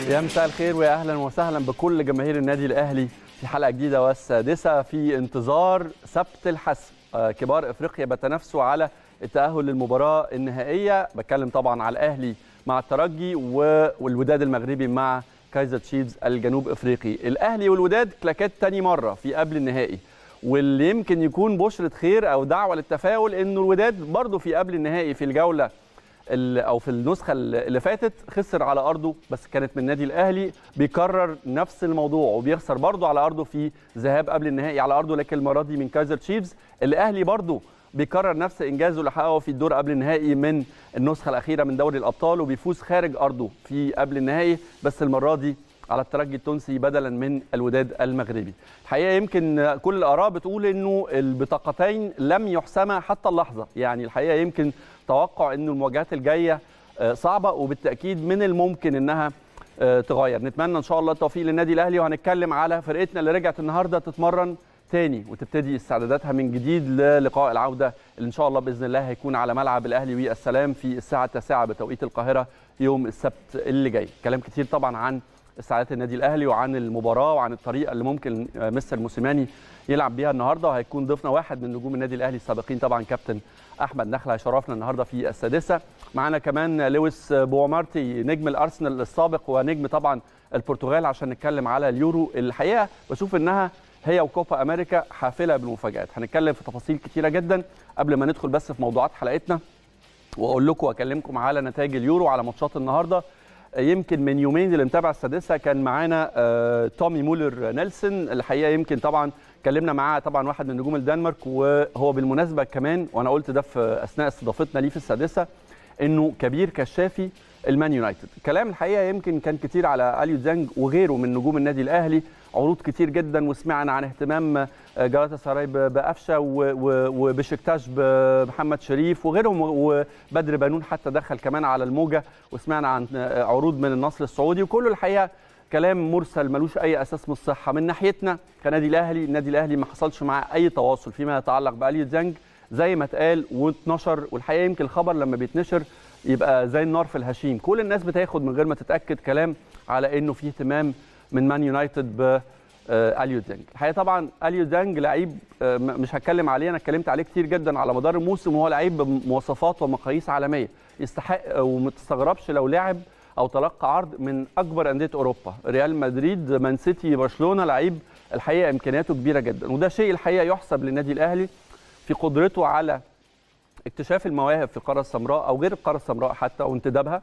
يا مساء الخير ويا اهلا وسهلا بكل جماهير النادي الاهلي في حلقه جديده والسادسه في انتظار سبت الحسم آه، كبار افريقيا بيتنافسوا على التاهل للمباراه النهائيه بتكلم طبعا على الاهلي مع الترجي و- والوداد المغربي مع كايزر تشيفز الجنوب افريقي الاهلي والوداد كلاكات تاني مره في قبل النهائي واللي يمكن يكون بشرة خير او دعوه للتفاؤل انه الوداد برضه في قبل النهائي في الجوله ال- او في النسخه اللي فاتت خسر على ارضه بس كانت من النادي الاهلي بيكرر نفس الموضوع وبيخسر برضه على ارضه في ذهاب قبل النهائي على ارضه لكن المره دي من كايزر تشيفز الاهلي برضه بيكرر نفس انجازه اللي حققه في الدور قبل النهائي من النسخه الاخيره من دوري الابطال وبيفوز خارج ارضه في قبل النهائي بس المره دي على الترجي التونسي بدلا من الوداد المغربي الحقيقه يمكن كل الاراء بتقول انه البطاقتين لم يحسما حتى اللحظه يعني الحقيقه يمكن توقع انه المواجهات الجايه آه، صعبه وبالتاكيد من الممكن انها آه، تغير نتمنى ان شاء الله التوفيق للنادي الاهلي وهنتكلم على فرقتنا اللي رجعت النهارده تتمرن تاني وتبتدي استعداداتها من جديد للقاء العوده اللي ان شاء الله باذن الله هيكون على ملعب الاهلي والسلام في الساعه 9 بتوقيت القاهره يوم السبت اللي جاي كلام كتير طبعا عن استعدادات النادي الاهلي وعن المباراه وعن الطريقه اللي ممكن آه، مستر موسيماني يلعب بيها النهارده وهيكون ضيفنا واحد من نجوم النادي الاهلي السابقين طبعا كابتن احمد نخله هيشرفنا النهارده في السادسه معانا كمان لويس بومارتي نجم الارسنال السابق ونجم طبعا البرتغال عشان نتكلم على اليورو الحقيقه بشوف انها هي وكوبا امريكا حافله بالمفاجات هنتكلم في تفاصيل كتيره جدا قبل ما ندخل بس في موضوعات حلقتنا واقول لكم واكلمكم على نتائج اليورو على ماتشات النهارده يمكن من يومين اللي متابع السادسه كان معانا آه، تومي مولر نيلسون الحقيقه يمكن طبعا اتكلمنا معاه طبعا واحد من نجوم الدنمارك وهو بالمناسبه كمان وانا قلت ده في اثناء استضافتنا ليه في السادسه انه كبير كشافي المان يونايتد كلام الحقيقه يمكن كان كتير على اليو زانج وغيره من نجوم النادي الاهلي عروض كتير جدا وسمعنا عن اهتمام جالاتا سراي بقفشه و- و- وبشكتاش بمحمد شريف وغيرهم وبدر بنون حتى دخل كمان على الموجه وسمعنا عن عروض من النصر السعودي وكله الحقيقه كلام مرسل ملوش اي اساس من الصحه من ناحيتنا كنادي الاهلي النادي الاهلي ما حصلش معاه اي تواصل فيما يتعلق باليو زانج زي ما اتقال واتنشر والحقيقه يمكن الخبر لما بيتنشر يبقى زي النار في الهشيم كل الناس بتاخد من غير ما تتاكد كلام على انه في اهتمام من مان يونايتد ب آه، اليو ديانج الحقيقه طبعا اليو ديانج لعيب آه، م- مش هتكلم عليه انا اتكلمت عليه كتير جدا على مدار الموسم وهو لعيب بمواصفات ومقاييس عالميه يستحق آه، وما تستغربش لو لعب او تلقى عرض من اكبر انديه اوروبا ريال مدريد مان سيتي برشلونه لعيب الحقيقه امكانياته كبيره جدا وده شيء الحقيقه يحسب للنادي الاهلي في قدرته على اكتشاف المواهب في القاره السمراء او غير القاره السمراء حتى وانتدابها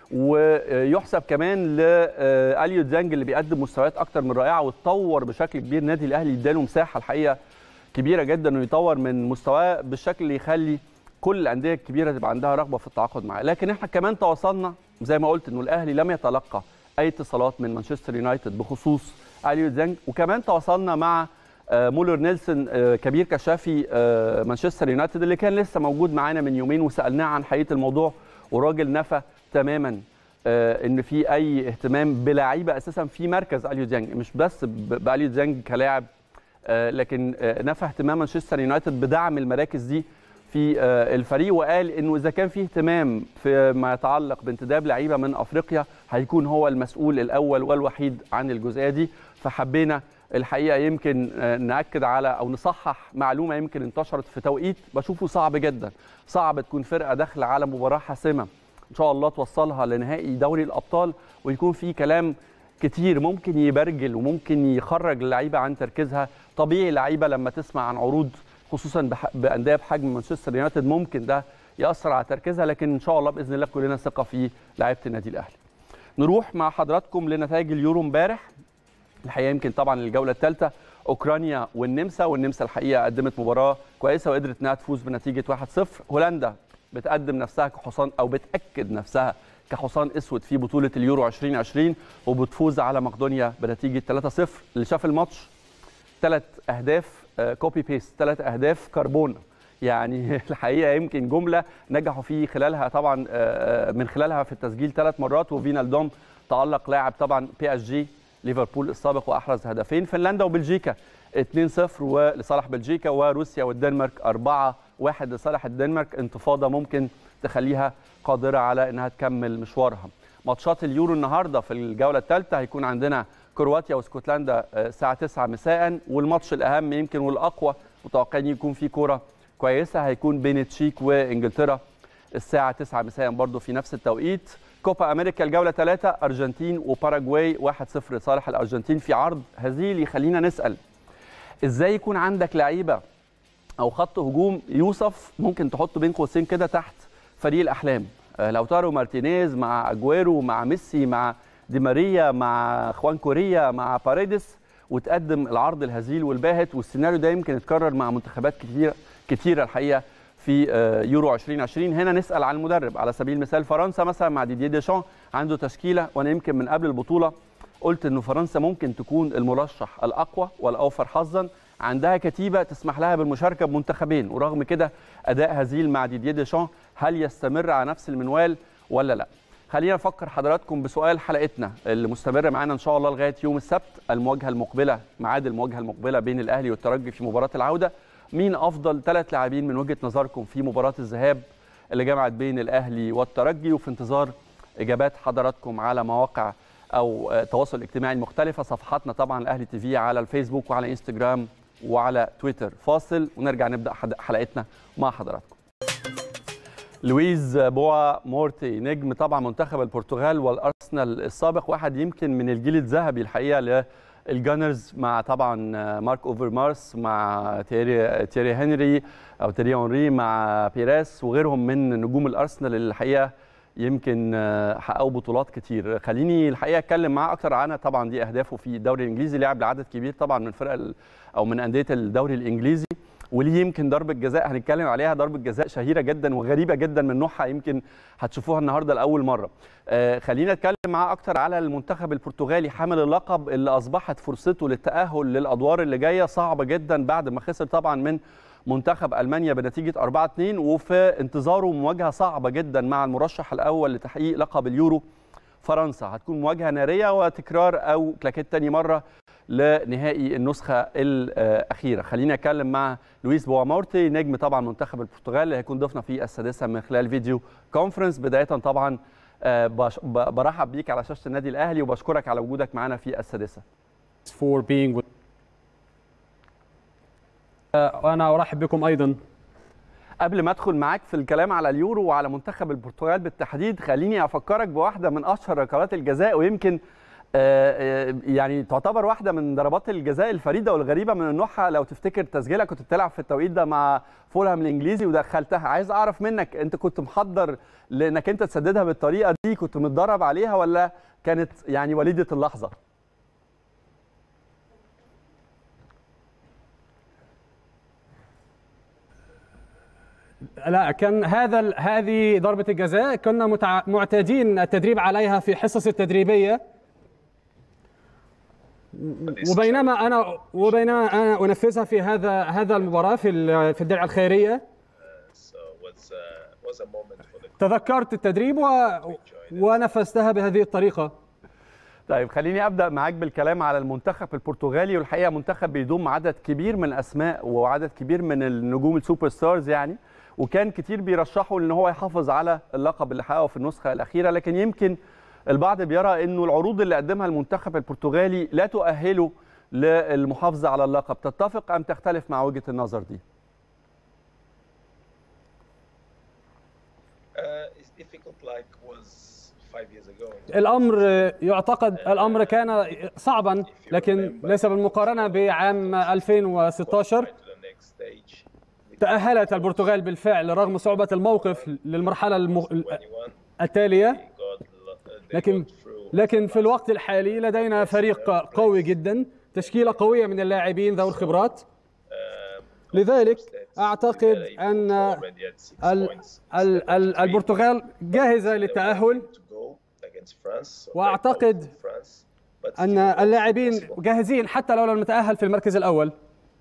ويحسب كمان لاليو زانج اللي بيقدم مستويات اكتر من رائعه واتطور بشكل كبير النادي الاهلي اداله مساحه الحقيقه كبيره جدا انه يطور من مستواه بالشكل اللي يخلي كل الانديه الكبيره تبقى عندها رغبه في التعاقد معاه لكن احنا كمان تواصلنا زي ما قلت انه الاهلي لم يتلقى اي اتصالات من مانشستر يونايتد بخصوص اليو زانج وكمان تواصلنا مع آه، مولر نيلسون آه، كبير كشافي آه، مانشستر يونايتد اللي كان لسه موجود معانا من يومين وسالناه عن حقيقه الموضوع وراجل نفى تماما آه، ان في اي اهتمام بلعيبه اساسا في مركز اليو ديانج مش بس ب- باليو ديانج كلاعب آه، لكن آه، نفى اهتمام مانشستر يونايتد بدعم المراكز دي في آه، الفريق وقال انه اذا كان في اهتمام في ما يتعلق بانتداب لعيبه من افريقيا هيكون هو المسؤول الاول والوحيد عن الجزئيه دي فحبينا الحقيقه يمكن آه، ناكد على او نصحح معلومه يمكن انتشرت في توقيت بشوفه صعب جدا صعب تكون فرقه داخله على مباراه حاسمه ان شاء الله توصلها لنهائي دوري الابطال ويكون في كلام كتير ممكن يبرجل وممكن يخرج اللعيبه عن تركيزها طبيعي اللعيبه لما تسمع عن عروض خصوصا بح- بانديه بحجم مانشستر يونايتد ممكن ده ياثر على تركيزها لكن ان شاء الله باذن الله كلنا ثقه في لعيبه النادي الاهلي نروح مع حضراتكم لنتائج اليورو امبارح الحقيقه يمكن طبعا الجوله الثالثه اوكرانيا والنمسا والنمسا الحقيقه قدمت مباراه كويسه وقدرت انها تفوز بنتيجه 1-0 هولندا بتقدم نفسها كحصان او بتاكد نفسها كحصان اسود في بطوله اليورو 2020 وبتفوز على مقدونيا بنتيجه 3-0 اللي شاف الماتش ثلاث اهداف كوبي بيست ثلاث اهداف كربون يعني الحقيقه يمكن جمله نجحوا في خلالها طبعا آه، آه، من خلالها في التسجيل ثلاث مرات وفينالدوم تالق لاعب طبعا بي اس جي ليفربول السابق واحرز هدفين فنلندا وبلجيكا 2-0 ولصالح بلجيكا وروسيا والدنمارك 4-1 لصالح الدنمارك انتفاضه ممكن تخليها قادره على انها تكمل مشوارها ماتشات اليورو النهارده في الجوله الثالثه هيكون عندنا كرواتيا واسكتلندا الساعه 9 مساء والماتش الاهم يمكن والاقوى متوقعين يكون في كوره كويسه هيكون بين تشيك وانجلترا الساعه 9 مساء برضه في نفس التوقيت كوبا امريكا الجوله 3 ارجنتين وباراجواي 1-0 لصالح الارجنتين في عرض هزيل يخلينا نسال ازاي يكون عندك لعيبه او خط هجوم يوصف ممكن تحطه بين قوسين كده تحت فريق الاحلام لوتارو مارتينيز مع اجويرو مع ميسي مع دي ماريا مع خوان كوريا مع باريدس وتقدم العرض الهزيل والباهت والسيناريو ده يمكن يتكرر مع منتخبات كتيره كتيره الحقيقه في يورو 2020 هنا نسال عن المدرب على سبيل المثال فرنسا مثلا مع ديديه ديشان عنده تشكيله وانا يمكن من قبل البطوله قلت انه فرنسا ممكن تكون المرشح الاقوى والاوفر حظا عندها كتيبه تسمح لها بالمشاركه بمنتخبين ورغم كده اداء هزيل مع ديديه ديشان هل يستمر على نفس المنوال ولا لا خلينا نفكر حضراتكم بسؤال حلقتنا اللي مستمر معانا ان شاء الله لغايه يوم السبت المواجهه المقبله ميعاد المواجهه المقبله بين الاهلي والترجي في مباراه العوده مين افضل ثلاث لاعبين من وجهه نظركم في مباراه الذهاب اللي جمعت بين الاهلي والترجي وفي انتظار اجابات حضراتكم على مواقع او التواصل الاجتماعي المختلفه صفحاتنا طبعا الاهلي تي في على الفيسبوك وعلى انستجرام وعلى تويتر فاصل ونرجع نبدا حلقتنا مع حضراتكم لويز بوا مورتي نجم طبعا منتخب البرتغال والارسنال السابق واحد يمكن من الجيل الذهبي الحقيقه للجانرز مع طبعا مارك اوفر مارس مع تيري تيري هنري او تيري هنري مع بيراس وغيرهم من نجوم الارسنال اللي الحقيقه يمكن حققوا بطولات كتير خليني الحقيقه اتكلم معاه اكتر عنها طبعا دي اهدافه في الدوري الانجليزي لعب لعدد كبير طبعا من فرق او من انديه الدوري الانجليزي وليه يمكن ضربه جزاء هنتكلم عليها ضربه جزاء شهيره جدا وغريبه جدا من نوعها يمكن هتشوفوها النهارده لاول مره آه خلينا نتكلم معاه اكتر على المنتخب البرتغالي حامل اللقب اللي اصبحت فرصته للتاهل للادوار اللي جايه صعبه جدا بعد ما خسر طبعا من منتخب المانيا بنتيجه 4 2 وفي انتظاره مواجهه صعبه جدا مع المرشح الاول لتحقيق لقب اليورو فرنسا هتكون مواجهه ناريه وتكرار او كلاكيت تاني مره لنهائي النسخه الاخيره خليني اتكلم مع لويس بوامورتي نجم طبعا منتخب البرتغال اللي هيكون ضيفنا في السادسه من خلال فيديو كونفرنس بدايه طبعا برحب بيك على شاشه النادي الاهلي وبشكرك على وجودك معنا في السادسه for being with وانا ارحب بكم ايضا قبل ما ادخل معاك في الكلام على اليورو وعلى منتخب البرتغال بالتحديد خليني افكرك بواحده من اشهر ركلات الجزاء ويمكن يعني تعتبر واحده من ضربات الجزاء الفريده والغريبه من نوعها لو تفتكر تسجيلها كنت بتلعب في التوقيت ده مع فولهام الانجليزي ودخلتها عايز اعرف منك انت كنت محضر لانك انت تسددها بالطريقه دي كنت متدرب عليها ولا كانت يعني وليده اللحظه لا كان هذا هذه ضربه الجزاء كنا متع... معتادين التدريب عليها في حصص التدريبيه وبينما انا وبينما انا انفذها في هذا هذا المباراه في في الدرع الخيريه تذكرت التدريب و... ونفذتها بهذه الطريقه طيب خليني ابدا معاك بالكلام على المنتخب البرتغالي والحقيقه منتخب بيضم عدد كبير من الاسماء وعدد كبير من النجوم السوبر ستارز يعني وكان كتير بيرشحوا ان هو يحافظ على اللقب اللي حققه في النسخه الاخيره لكن يمكن البعض بيرى انه العروض اللي قدمها المنتخب البرتغالي لا تؤهله للمحافظه على اللقب تتفق ام تختلف مع وجهه النظر دي الامر يعتقد الامر كان صعبا لكن ليس بالمقارنه بعام 2016 تأهلت البرتغال بالفعل رغم صعوبة الموقف للمرحلة المغ... التالية لكن لكن في الوقت الحالي لدينا فريق قوي جدا تشكيلة قوية من اللاعبين ذوي الخبرات لذلك أعتقد أن ال... ال... ال... البرتغال جاهزة للتأهل وأعتقد أن اللاعبين جاهزين حتى لو لم نتأهل في المركز الأول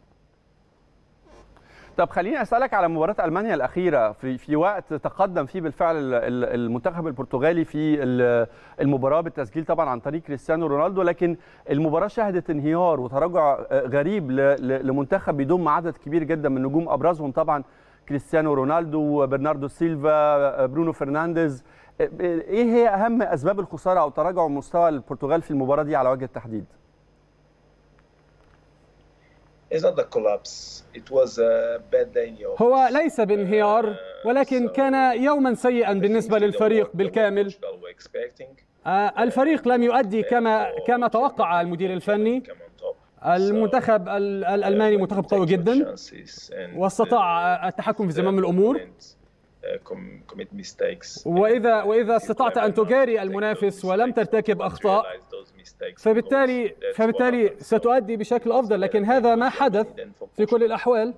طب خليني اسالك على مباراه المانيا الاخيره في في وقت تقدم فيه بالفعل المنتخب البرتغالي في المباراه بالتسجيل طبعا عن طريق كريستيانو رونالدو لكن المباراه شهدت انهيار وتراجع غريب لمنتخب بيضم عدد كبير جدا من نجوم ابرزهم طبعا كريستيانو رونالدو برناردو سيلفا برونو فرنانديز ايه هي اهم اسباب الخساره او تراجع مستوى البرتغال في المباراه دي على وجه التحديد هو ليس بانهيار ولكن كان يوما سيئا بالنسبه للفريق بالكامل الفريق لم يؤدي كما كما توقع المدير الفني المنتخب الالماني منتخب قوي جدا واستطاع التحكم في زمام الامور واذا واذا استطعت ان تجاري المنافس ولم ترتكب اخطاء فبالتالي فبالتالي ستؤدي بشكل افضل لكن هذا ما حدث في كل الاحوال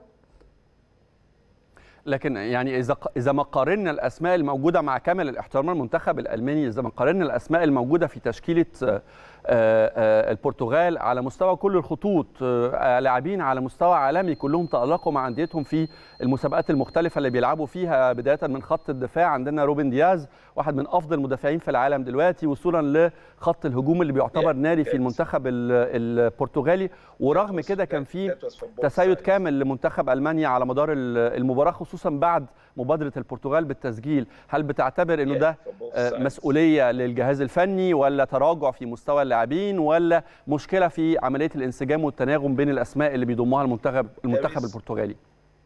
لكن يعني اذا اذا ما قارنا الاسماء الموجوده مع كامل الاحترام المنتخب الالماني اذا ما قارنا الاسماء الموجوده في تشكيله البرتغال على مستوى كل الخطوط لاعبين على مستوى عالمي كلهم تالقوا مع انديتهم في المسابقات المختلفه اللي بيلعبوا فيها بدايه من خط الدفاع عندنا روبن دياز واحد من افضل المدافعين في العالم دلوقتي وصولا لخط الهجوم اللي بيعتبر ناري في المنتخب البرتغالي ورغم كده كان في تسيد كامل لمنتخب المانيا على مدار المباراه خصوصا بعد مبادره البرتغال بالتسجيل هل بتعتبر انه ده مسؤوليه للجهاز الفني ولا تراجع في مستوى اللاعبين ولا مشكله في عمليه الانسجام والتناغم بين الاسماء اللي بيضمها المنتخب المنتخب البرتغالي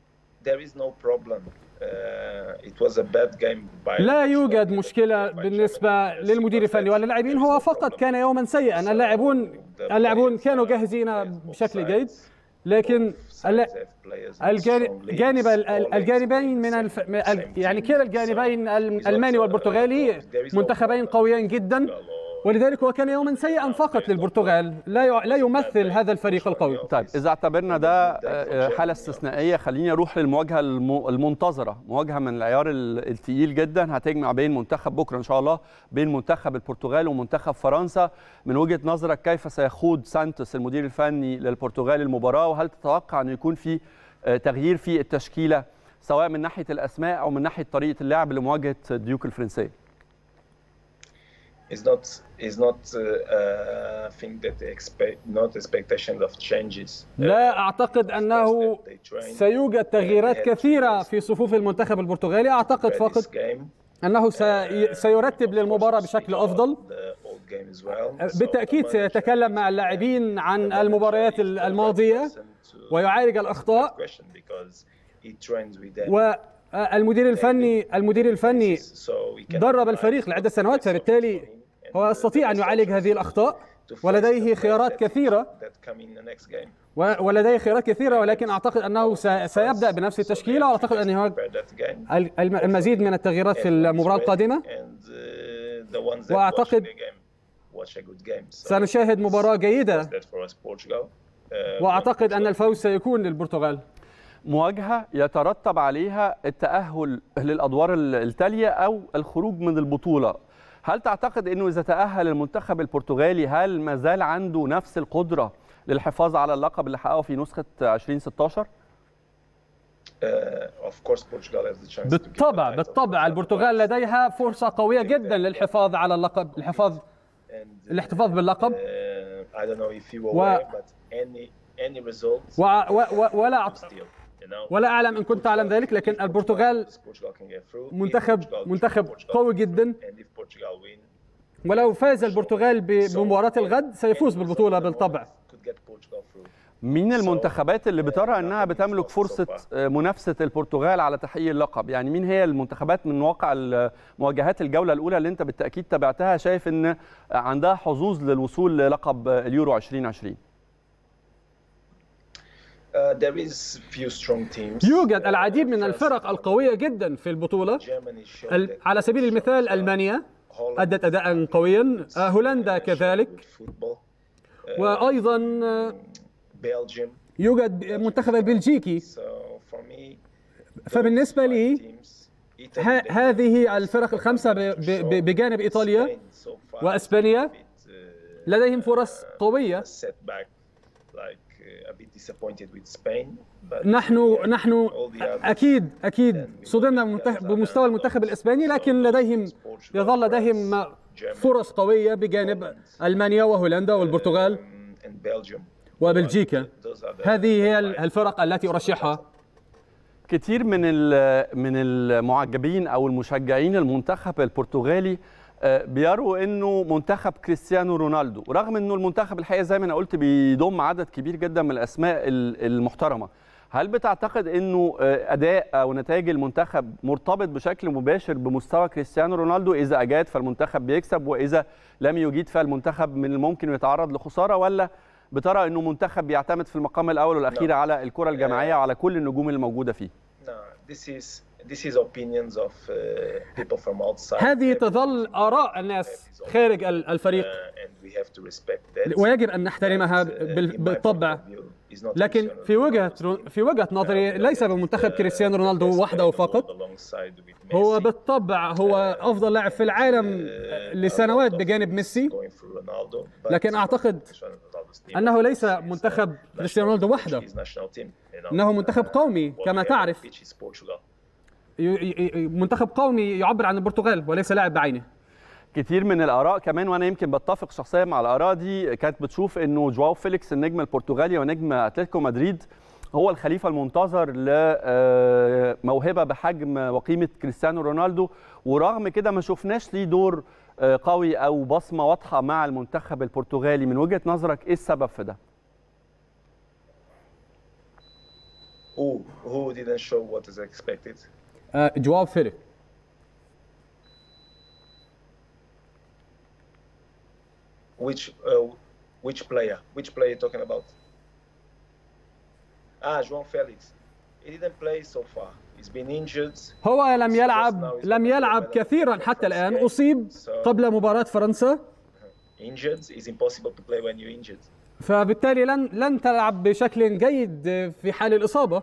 لا يوجد مشكلة بالنسبة للمدير الفني واللاعبين هو فقط كان يوما سيئا اللاعبون اللاعبون كانوا جاهزين بشكل جيد لكن الجانب الجانبين من الف... يعني كلا الجانبين الالماني والبرتغالي منتخبين قويين جدا ولذلك هو كان يوما سيئا فقط للبرتغال لا لا يمثل هذا الفريق القوي طيب اذا اعتبرنا ده حاله استثنائيه خليني اروح للمواجهه المنتظره مواجهه من العيار الثقيل جدا هتجمع بين منتخب بكره ان شاء الله بين منتخب البرتغال ومنتخب فرنسا من وجهه نظرك كيف سيخوض سانتوس المدير الفني للبرتغال المباراه وهل تتوقع ان يكون في تغيير في التشكيله سواء من ناحيه الاسماء او من ناحيه طريقه اللعب لمواجهه الديوك الفرنسيه is not is not uh, thing that expect not expectation of changes. لا اعتقد انه سيوجد تغييرات كثيره في صفوف المنتخب البرتغالي اعتقد فقط انه سي سيرتب للمباراه بشكل افضل بالتاكيد سيتكلم مع اللاعبين عن المباريات الماضيه ويعالج الاخطاء والمدير الفني المدير الفني درب الفريق لعده سنوات فبالتالي هو يستطيع ان يعالج هذه الاخطاء ولديه خيارات كثيره ولديه خيارات كثيره ولكن اعتقد انه سيبدا بنفس التشكيله واعتقد ان المزيد من التغييرات في المباراه القادمه واعتقد سنشاهد مباراه جيده واعتقد ان الفوز سيكون للبرتغال مواجهه يترتب عليها التاهل للادوار التاليه او الخروج من البطوله هل تعتقد انه اذا تاهل المنتخب البرتغالي هل ما زال عنده نفس القدره للحفاظ على اللقب اللي حققه في نسخه 2016 بالطبع بالطبع البرتغال لديها فرصه قويه جدا للحفاظ على اللقب الحفاظ الاحتفاظ باللقب و... و... و... ولا ولا اعلم ان كنت تعلم ذلك لكن البرتغال منتخب منتخب قوي جدا ولو فاز البرتغال بمباراه الغد سيفوز بالبطوله بالطبع مين المنتخبات اللي بترى انها بتملك فرصه منافسه البرتغال على تحقيق اللقب يعني مين هي المنتخبات من واقع مواجهات الجوله الاولى اللي انت بالتاكيد تابعتها شايف ان عندها حظوظ للوصول للقب اليورو 2020 يوجد العديد من الفرق القوية جدا في البطولة على سبيل المثال ألمانيا أدت أداء قويا هولندا كذلك وأيضا يوجد منتخب البلجيكي فبالنسبة لي هذه الفرق الخمسة بجانب إيطاليا وأسبانيا لديهم فرص قوية نحن نحن اكيد اكيد صدمنا بمستوى المنتخب الاسباني لكن لديهم يظل لديهم فرص قويه بجانب المانيا وهولندا والبرتغال وبلجيكا هذه هي الفرق التي ارشحها كتير من ال- من المعجبين او المشجعين المنتخب البرتغالي آه، بيروا انه منتخب كريستيانو رونالدو رغم انه المنتخب الحقيقه زي ما انا قلت بيضم عدد كبير جدا من الاسماء ال- المحترمه هل بتعتقد انه آه، اداء او نتائج المنتخب مرتبط بشكل مباشر بمستوى كريستيانو رونالدو اذا اجاد فالمنتخب بيكسب واذا لم يجيد فالمنتخب من الممكن يتعرض لخساره ولا بترى انه منتخب بيعتمد في المقام الاول والاخير نعم. على الكره الجماعيه وعلى كل النجوم الموجوده فيه No, this is this is opinions of uh, people from outside. هذه Every- تظل آراء الناس خارج ال- الفريق Uh, and we have to respect that. ويجب أن نحترمها But, uh, بال- in my بالطبع point of view, is not لكن Cristiano في وجهة Ronaldo's في وجهة نظري ليس بمنتخب كريستيانو رونالدو وحده فقط alongside with هو Messi. بالطبع هو أفضل لاعب في العالم لسنوات بجانب ميسي Going through Ronaldo, but لكن أعتقد Cristiano Ronaldo's team أنه ليس is, uh, منتخب كريستيانو رونالدو وحده Portuguese national team, you know. إنه منتخب قومي What كما we have تعرف on pitch is Portugal. ي- ي- ي- منتخب قومي يعبر عن البرتغال وليس لاعب بعينه كتير من الاراء كمان وانا يمكن بتفق شخصيا مع الاراء دي كانت بتشوف انه جواو فيليكس النجم البرتغالي ونجم اتلتيكو مدريد هو الخليفه المنتظر لموهبه بحجم وقيمه كريستيانو رونالدو ورغم كده ما شفناش ليه دور آه، قوي او بصمه واضحه مع المنتخب البرتغالي من وجهه نظرك ايه السبب في ده؟ Who who didn't show what is expected? آه، جواو فيليك Which uh, which player? Which player you talking about? Ah, João Felix. He didn't play so far. He's been injured. هو لم يلعب لم يلعب كثيرا حتى الآن أصيب قبل مباراة فرنسا Injured. It's impossible to play when you're injured. فبالتالي لن لن تلعب بشكل جيد في حال الإصابة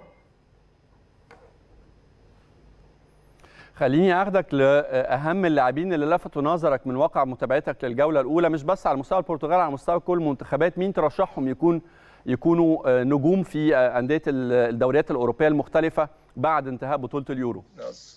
خليني اخدك لاهم اللاعبين اللي لفتوا نظرك من واقع متابعتك للجوله الاولى مش بس على مستوى البرتغال على مستوى كل المنتخبات مين ترشحهم يكون يكونوا آه، نجوم في آه، انديه ال- الدوريات الاوروبيه المختلفه بعد انتهاء بطوله اليورو No. s-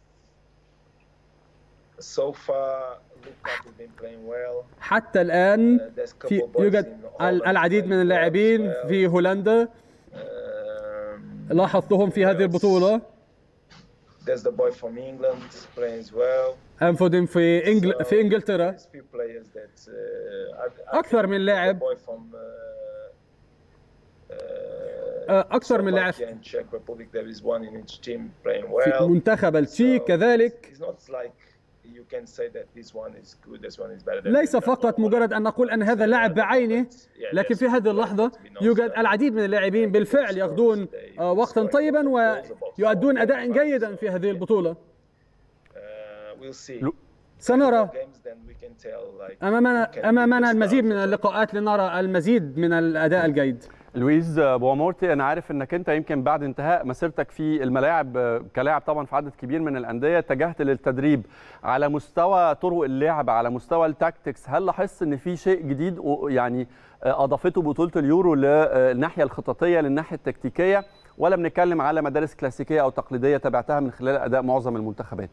So far, Lukaku has been playing well. حتى الآن Uh, there's a couple في of boys يوجد in Holland ال- العديد playing من well اللاعبين as well. في هولندا Um, لاحظتهم في هذه البطولة There's the boy from England playing as well. أنفودن في إنجل في إنجلترا There's few players that uh, I- I أكثر think من the لاعب. boy from uh, uh, آه، أكثر من لاعب. Slovakia and Czech Republic. There is one in each team playing في well. منتخب التشيك So كذلك It's not like you can say that this one is good, this one is better. than ليس the other فقط one. مجرد أن نقول أن هذا اللاعب بعينه لكن في هذه اللحظة يوجد العديد من اللاعبين بالفعل يقضون آه، وقتا طيبا ويؤدون أداء جيدا في هذه البطولة Uh, we'll see. لو- سنرى Games, then we can tell, like, who can أمامنا be أمامنا the المزيد star. من اللقاءات لنرى المزيد من الأداء الجيد لويز بوامورتي انا عارف انك انت يمكن بعد انتهاء مسيرتك في الملاعب آه، كلاعب طبعا في عدد كبير من الانديه اتجهت للتدريب على مستوى طرق اللعب على مستوى التاكتكس هل لاحظت ان في شيء جديد و- يعني آه، اضافته بطوله اليورو للناحيه الخططيه للناحيه التكتيكيه ولا بنتكلم على مدارس كلاسيكيه او تقليديه تبعتها من خلال اداء معظم المنتخبات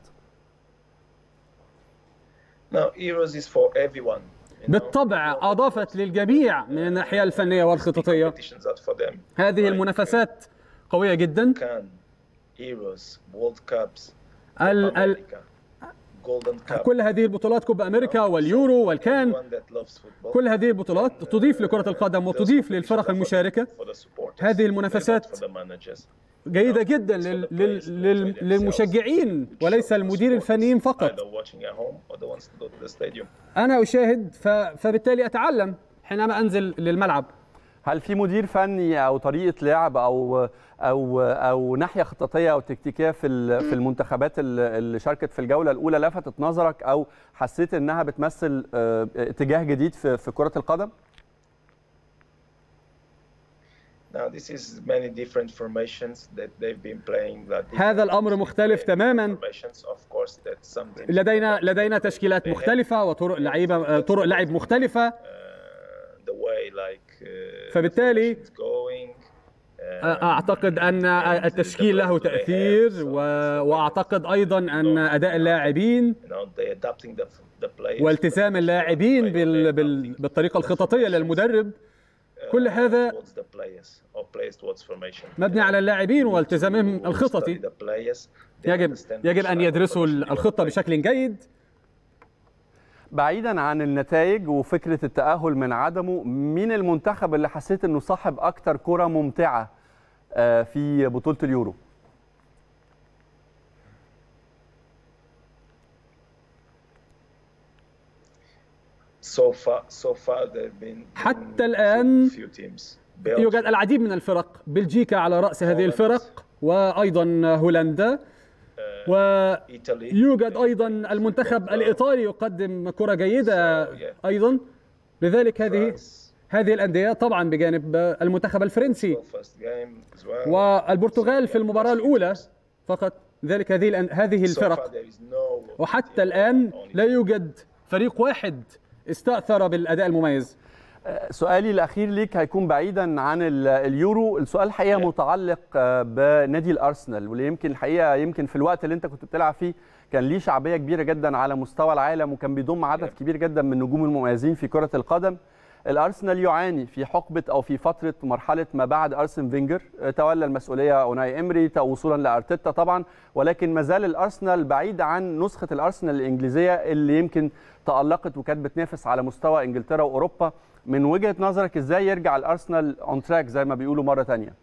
No, Euros is for everyone. you know. بالطبع أضافت للجميع من الناحية الفنية والخططية Competitions out for them. هذه Like, المنافسات قوية جدا Can, Euros, World Cups, ال ال America, Golden Cup. كل هذه البطولات كوبا أمريكا واليورو والكان Everyone that loves football. كل هذه البطولات تضيف لكرة القدم وتضيف للفرق المشاركة For the supporters. هذه They're not المنافسات for the managers. جيدة جدا لل لل لل للمشجعين وليس المدير الفنيين فقط Either watching at home or the ones to go to the stadium. أنا أشاهد ف فبالتالي أتعلم حينما أنزل للملعب هل في مدير فني او طريقه لعب او او او ناحيه خططيه او تكتيكيه في ال- في المنتخبات ال- اللي شاركت في الجوله الاولى لفتت نظرك او حسيت انها بتمثل آه، اتجاه جديد في في كره القدم؟ Now this is many different formations that they've been playing. Like هذا different الأمر مختلف تماما formations. Of course, that some teams لدينا لدينا تشكيلات مختلفة وطرق لعيبة طرق لعب مختلفة uh, the way like uh, فبالتالي- the formation is going. uh, أعتقد أن التشكيل له تأثير و... وأعتقد أيضا أن أداء اللاعبين you know, they adapting the, the players. والتزام اللاعبين بال... بال... بالطريقة الخططية للمدرب Uh, كل هذا towards the players or players towards formation. مبني على اللاعبين والتزامهم To الخططي study the players. They يجب understand يجب which ان type of يدرسوا formation they الخطه will play. بشكل جيد بعيدا عن النتائج وفكره التاهل من عدمه مين المنتخب اللي حسيت انه صاحب اكتر كره ممتعه آه، في بطوله اليورو So far, so far they've been حتى in الآن few, few teams. يوجد Belgium, العديد من الفرق بلجيكا على راس هذه الفرق وايضا هولندا ويوجد Italy. ايضا المنتخب الايطالي يقدم كره جيده ايضا لذلك هذه France, هذه الانديه طبعا بجانب المنتخب الفرنسي so first game as well. والبرتغال في المباراه الاولى فقط ذلك هذه الأن- هذه So far الفرق there is no وحتى الان لا يوجد فريق واحد استاثر بالاداء المميز سؤالي الاخير ليك هيكون بعيدا عن ال- اليورو السؤال الحقيقه متعلق آه، بنادي الارسنال واللي يمكن الحقيقه يمكن في الوقت اللي انت كنت بتلعب فيه كان ليه شعبيه كبيره جدا على مستوى العالم وكان بيضم عدد كبير جدا من النجوم المميزين في كره القدم الارسنال يعاني في حقبه او في فتره مرحله ما بعد ارسن فينجر آه، تولى المسؤوليه اوناي امري تا- وصولا لارتيتا طبعا ولكن ما زال الارسنال بعيد عن نسخه الارسنال الانجليزيه اللي يمكن تالقت وكانت بتنافس على مستوى انجلترا واوروبا من وجهه نظرك ازاي يرجع الارسنال اون تراك زي ما بيقولوا مره تانية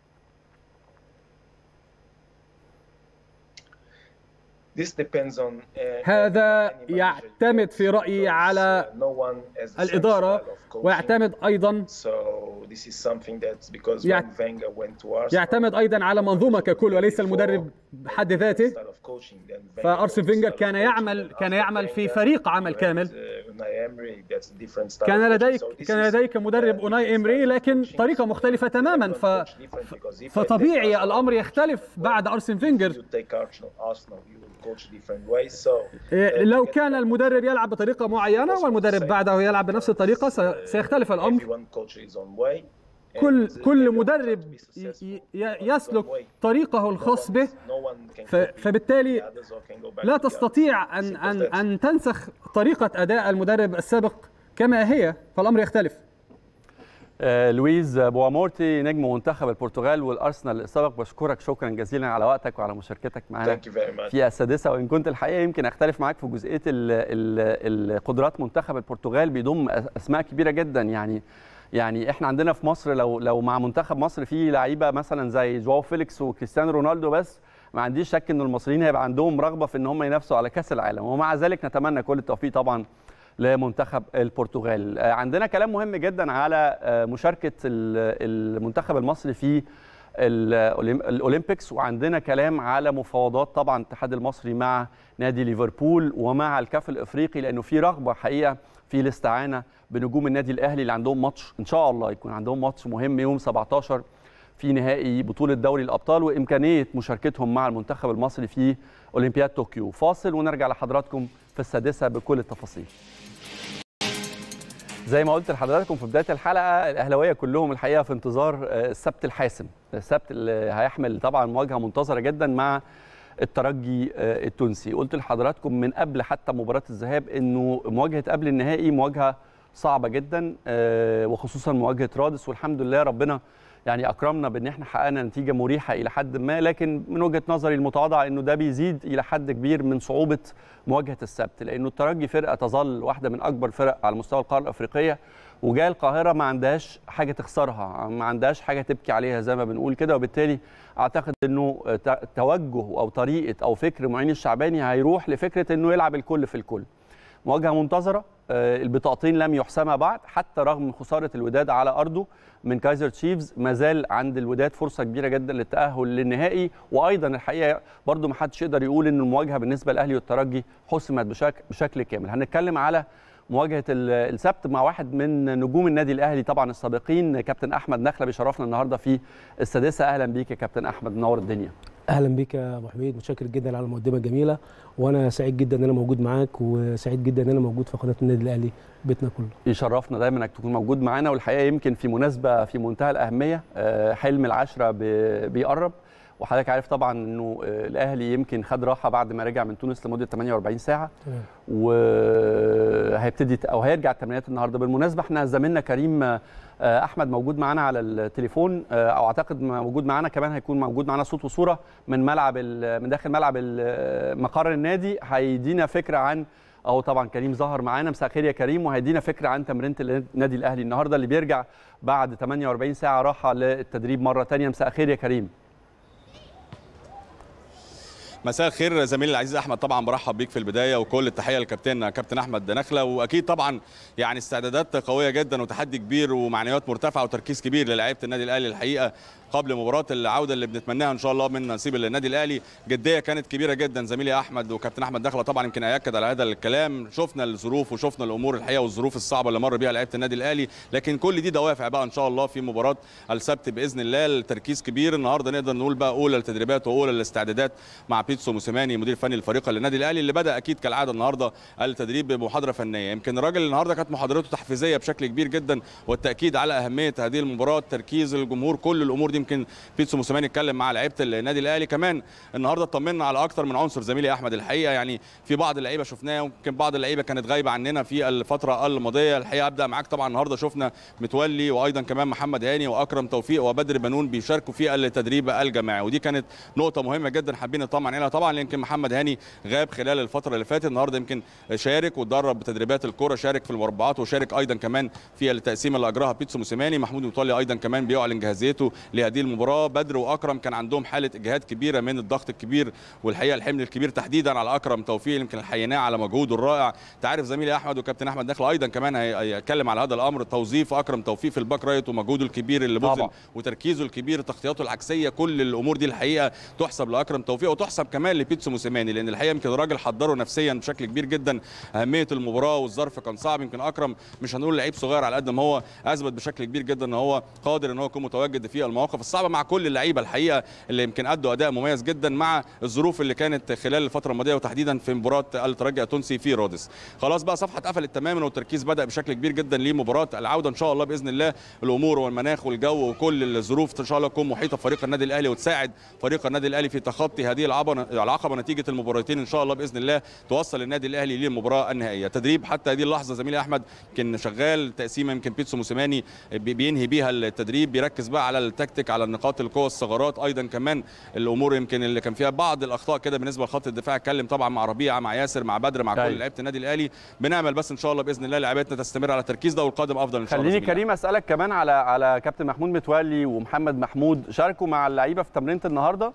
This depends on, uh, هذا any manager يعتمد في رأيي because, على uh, no one has the same الإدارة style of coaching. ويعتمد أيضا So this is something that's because يعت- when Wenger went to Arsenal, يعتمد أيضا على منظومة ككل وليس المدرب بحد ذاته style of coaching, then Wenger فأرسن got فينجر style of كان coaching, يعمل then كان after يعمل في Wenger فريق عمل went, كامل uh, Unai Emery, that's a different style كان of coaching. لديك So this كان is, لديك مدرب uh, أوناي different إمري style of لكن coaching. طريقة So مختلفة تماما everyone ف coach different because if I take فطبيعي Arsenal, الأمر يختلف بعد أرسن فينجر you take Arsenal, Arsenal, you will coach different ways. So إيه، لو كان المدرب يلعب بطريقة معينة والمدرب بعده يلعب بنفس الطريقة س- سيختلف الأمر everyone coaches his own way. كل and كل everyone مدرب tries to be ي- successful ي- on his own يسلك way. طريقه No الخاص one به is- no one can ف- copy فبالتالي the others or can go back لا to the others. تستطيع أن Simple أن steps. أن تنسخ طريقة أداء المدرب السابق كما هي فالأمر يختلف آه، لويز بوامورتي نجم منتخب البرتغال والارسنال السابق بشكرك شكرا جزيلا على وقتك وعلى مشاركتك معنا Thank you very much. في السادسه وان كنت الحقيقه يمكن اختلف معاك في جزئيه ال ال القدرات منتخب البرتغال بيضم أس- اسماء كبيره جدا يعني يعني احنا عندنا في مصر لو لو مع منتخب مصر في لعيبه مثلا زي جواو فيليكس وكريستيانو رونالدو بس ما عنديش شك ان المصريين هيبقى عندهم رغبه في ان هم ينافسوا على كاس العالم ومع ذلك نتمنى كل التوفيق طبعا لمنتخب البرتغال آه، عندنا كلام مهم جدا على آه، مشاركه ال- المنتخب المصري في الأوليم- الاولمبيكس وعندنا كلام على مفاوضات طبعا الاتحاد المصري مع نادي ليفربول ومع الكاف الافريقي لانه في رغبه حقيقه في الاستعانه بنجوم النادي الاهلي اللي عندهم ماتش ان شاء الله يكون عندهم ماتش مهم يوم 17 في نهائي بطوله دوري الابطال وامكانيه مشاركتهم مع المنتخب المصري في اولمبياد طوكيو فاصل ونرجع لحضراتكم في السادسه بكل التفاصيل زي ما قلت لحضراتكم في بدايه الحلقه الاهلاويه كلهم الحقيقه في انتظار آه، السبت الحاسم السبت اللي هيحمل طبعا مواجهه منتظره جدا مع الترجي آه، التونسي قلت لحضراتكم من قبل حتى مباراه الذهاب انه مواجهه قبل النهائي مواجهه صعبه جدا آه، وخصوصا مواجهه رادس والحمد لله ربنا يعني اكرمنا بان احنا حققنا نتيجه مريحه الى حد ما لكن من وجهه نظري المتواضعه انه ده بيزيد الى حد كبير من صعوبه مواجهه السبت لانه الترجي فرقه تظل واحده من اكبر فرق على مستوى القاره الافريقيه وجايه القاهره ما عندهاش حاجه تخسرها ما عندهاش حاجه تبكي عليها زي ما بنقول كده وبالتالي اعتقد انه ت- توجه او طريقه او فكر معين الشعباني هيروح لفكره انه يلعب الكل في الكل مواجهه منتظره آه، البطاقتين لم يحسما بعد حتى رغم خساره الوداد على ارضه من كايزر تشيفز ما زال عند الوداد فرصه كبيره جدا للتاهل للنهائي وايضا الحقيقه برضو ما حدش يقدر يقول ان المواجهه بالنسبه للاهلي والترجي حسمت بشكل بشكل كامل هنتكلم على مواجهه ال- السبت مع واحد من نجوم النادي الاهلي طبعا السابقين كابتن احمد نخله بيشرفنا النهارده في السادسه اهلا بيك يا كابتن احمد منور الدنيا اهلا بك يا ابو حميد متشكر جدا على المقدمه الجميله وانا سعيد جدا ان انا موجود معاك وسعيد جدا ان انا موجود في قناه النادي الاهلي بيتنا كله يشرفنا دايما انك تكون موجود معانا والحقيقه يمكن في مناسبه في منتهى الاهميه آه، حلم العشره ب- بيقرب وحضرتك عارف طبعا انه آه، الاهلي يمكن خد راحه بعد ما رجع من تونس لمده 48 ساعه تمام وهيبتدي او هيرجع التمرينات النهارده بالمناسبه احنا زميلنا كريم آه، احمد موجود معانا على التليفون آه، او اعتقد موجود معانا كمان هيكون موجود معانا صوت وصوره من ملعب ال- من داخل ملعب ال- مقر النادي هيدينا فكره عن اهو طبعا كريم ظهر معانا مساء الخير يا كريم وهيدينا فكره عن تمرينه النادي الاهلي النهارده اللي بيرجع بعد 48 ساعه راحه للتدريب مره ثانيه مساء الخير يا كريم مساء الخير زميلي العزيز احمد طبعا برحب بيك في البدايه وكل التحيه للكابتن كابتن احمد نخله واكيد طبعا يعني استعدادات قويه جدا وتحدي كبير ومعنويات مرتفعه وتركيز كبير للاعيبه النادي الاهلي الحقيقه قبل مباراه العوده اللي بنتمناها ان شاء الله من نصيب النادي الاهلي جديه كانت كبيره جدا زميلي احمد وكابتن احمد نخله طبعا يمكن ايكد على هذا الكلام شفنا الظروف وشفنا الامور الحقيقه والظروف الصعبه اللي مر بيها لعيبه النادي الاهلي لكن كل دي دوافع بقى ان شاء الله في مباراه السبت باذن الله التركيز كبير النهارده نقدر نقول بقى اولى التدريبات واولى الاستعدادات مع بيتسو موسيماني مدير فني الفريق للنادي الاهلي اللي بدا اكيد كالعاده النهارده التدريب بمحاضره فنيه يمكن الراجل النهارده كانت محاضرته تحفيزيه بشكل كبير جدا والتاكيد على اهميه هذه المباراه تركيز الجمهور كل الامور دي يمكن بيتسو موسيماني اتكلم مع لعيبه النادي الاهلي كمان النهارده اطمنا على اكتر من عنصر زميلي احمد الحقيقه يعني في بعض اللعيبه شفناه ويمكن بعض اللعيبه كانت غايبه عننا في الفتره الماضيه الحقيقه ابدا معاك طبعا النهارده شفنا متولي وايضا كمان محمد هاني واكرم توفيق وبدر بنون بيشاركوا في التدريب الجماعي ودي كانت نقطه مهمه جدا حابين نطمن عليها طبعا يمكن محمد هاني غاب خلال الفتره اللي فاتت النهارده يمكن شارك واتدرب بتدريبات الكره شارك في المربعات وشارك ايضا كمان في التقسيمه اللي اجراها بيتسو موسيماني محمود متولي ايضا كمان بيعلن جاهزيته لهذه المباراه بدر واكرم كان عندهم حاله اجهاد كبيره من الضغط الكبير والحقيقه الحمل الكبير تحديدا على اكرم توفيق يمكن حييناه على مجهوده الرائع انت عارف زميلي احمد وكابتن احمد داخل ايضا كمان هي- هيتكلم على هذا الامر توظيف اكرم توفيق في الباك رايت ومجهوده الكبير اللي بذل طبعا. وتركيزه الكبير تغطياته العكسيه كل الامور دي الحقيقه تحسب لاكرم توفيق وتحسب كمان لبيتسو موسيماني لان الحقيقه يمكن الراجل حضره نفسيا بشكل كبير جدا اهميه المباراه والظرف كان صعب يمكن اكرم مش هنقول لعيب صغير على قد ما هو اثبت بشكل كبير جدا ان هو قادر ان هو يكون متواجد في المواقف الصعبه مع كل اللعيبه الحقيقه اللي يمكن ادوا اداء مميز جدا مع الظروف اللي كانت خلال الفتره الماضيه وتحديدا في مباراه الترجي التونسي في رودس خلاص بقى صفحه اتقفلت تماما والتركيز بدا بشكل كبير جدا لمباراه العوده ان شاء الله باذن الله الامور والمناخ والجو وكل الظروف ان شاء الله تكون محيطه بفريق النادي الاهلي وتساعد فريق النادي الاهلي في تخطي هذه العبنة- العقبه نتيجه المباراتين ان شاء الله باذن الله توصل النادي الاهلي للمباراه النهائيه تدريب حتى هذه اللحظه زميلي احمد يمكن شغال تقسيمه يمكن بيتسو موسيماني بي- بينهي بيها التدريب بيركز بقى على التكتيك على النقاط القوى الثغرات ايضا كمان الامور يمكن اللي كان فيها بعض الاخطاء كده بالنسبه لخط الدفاع اتكلم طبعا مع ربيعه مع ياسر مع بدر مع أيوة. كل لعيبه النادي الاهلي بنعمل بس ان شاء الله باذن الله لعيبتنا تستمر على التركيز ده والقادم افضل ان شاء الله خليني زميلي كريم اسالك كمان على على كابتن محمود متولي ومحمد محمود شاركوا مع اللعيبه في تمرينه النهارده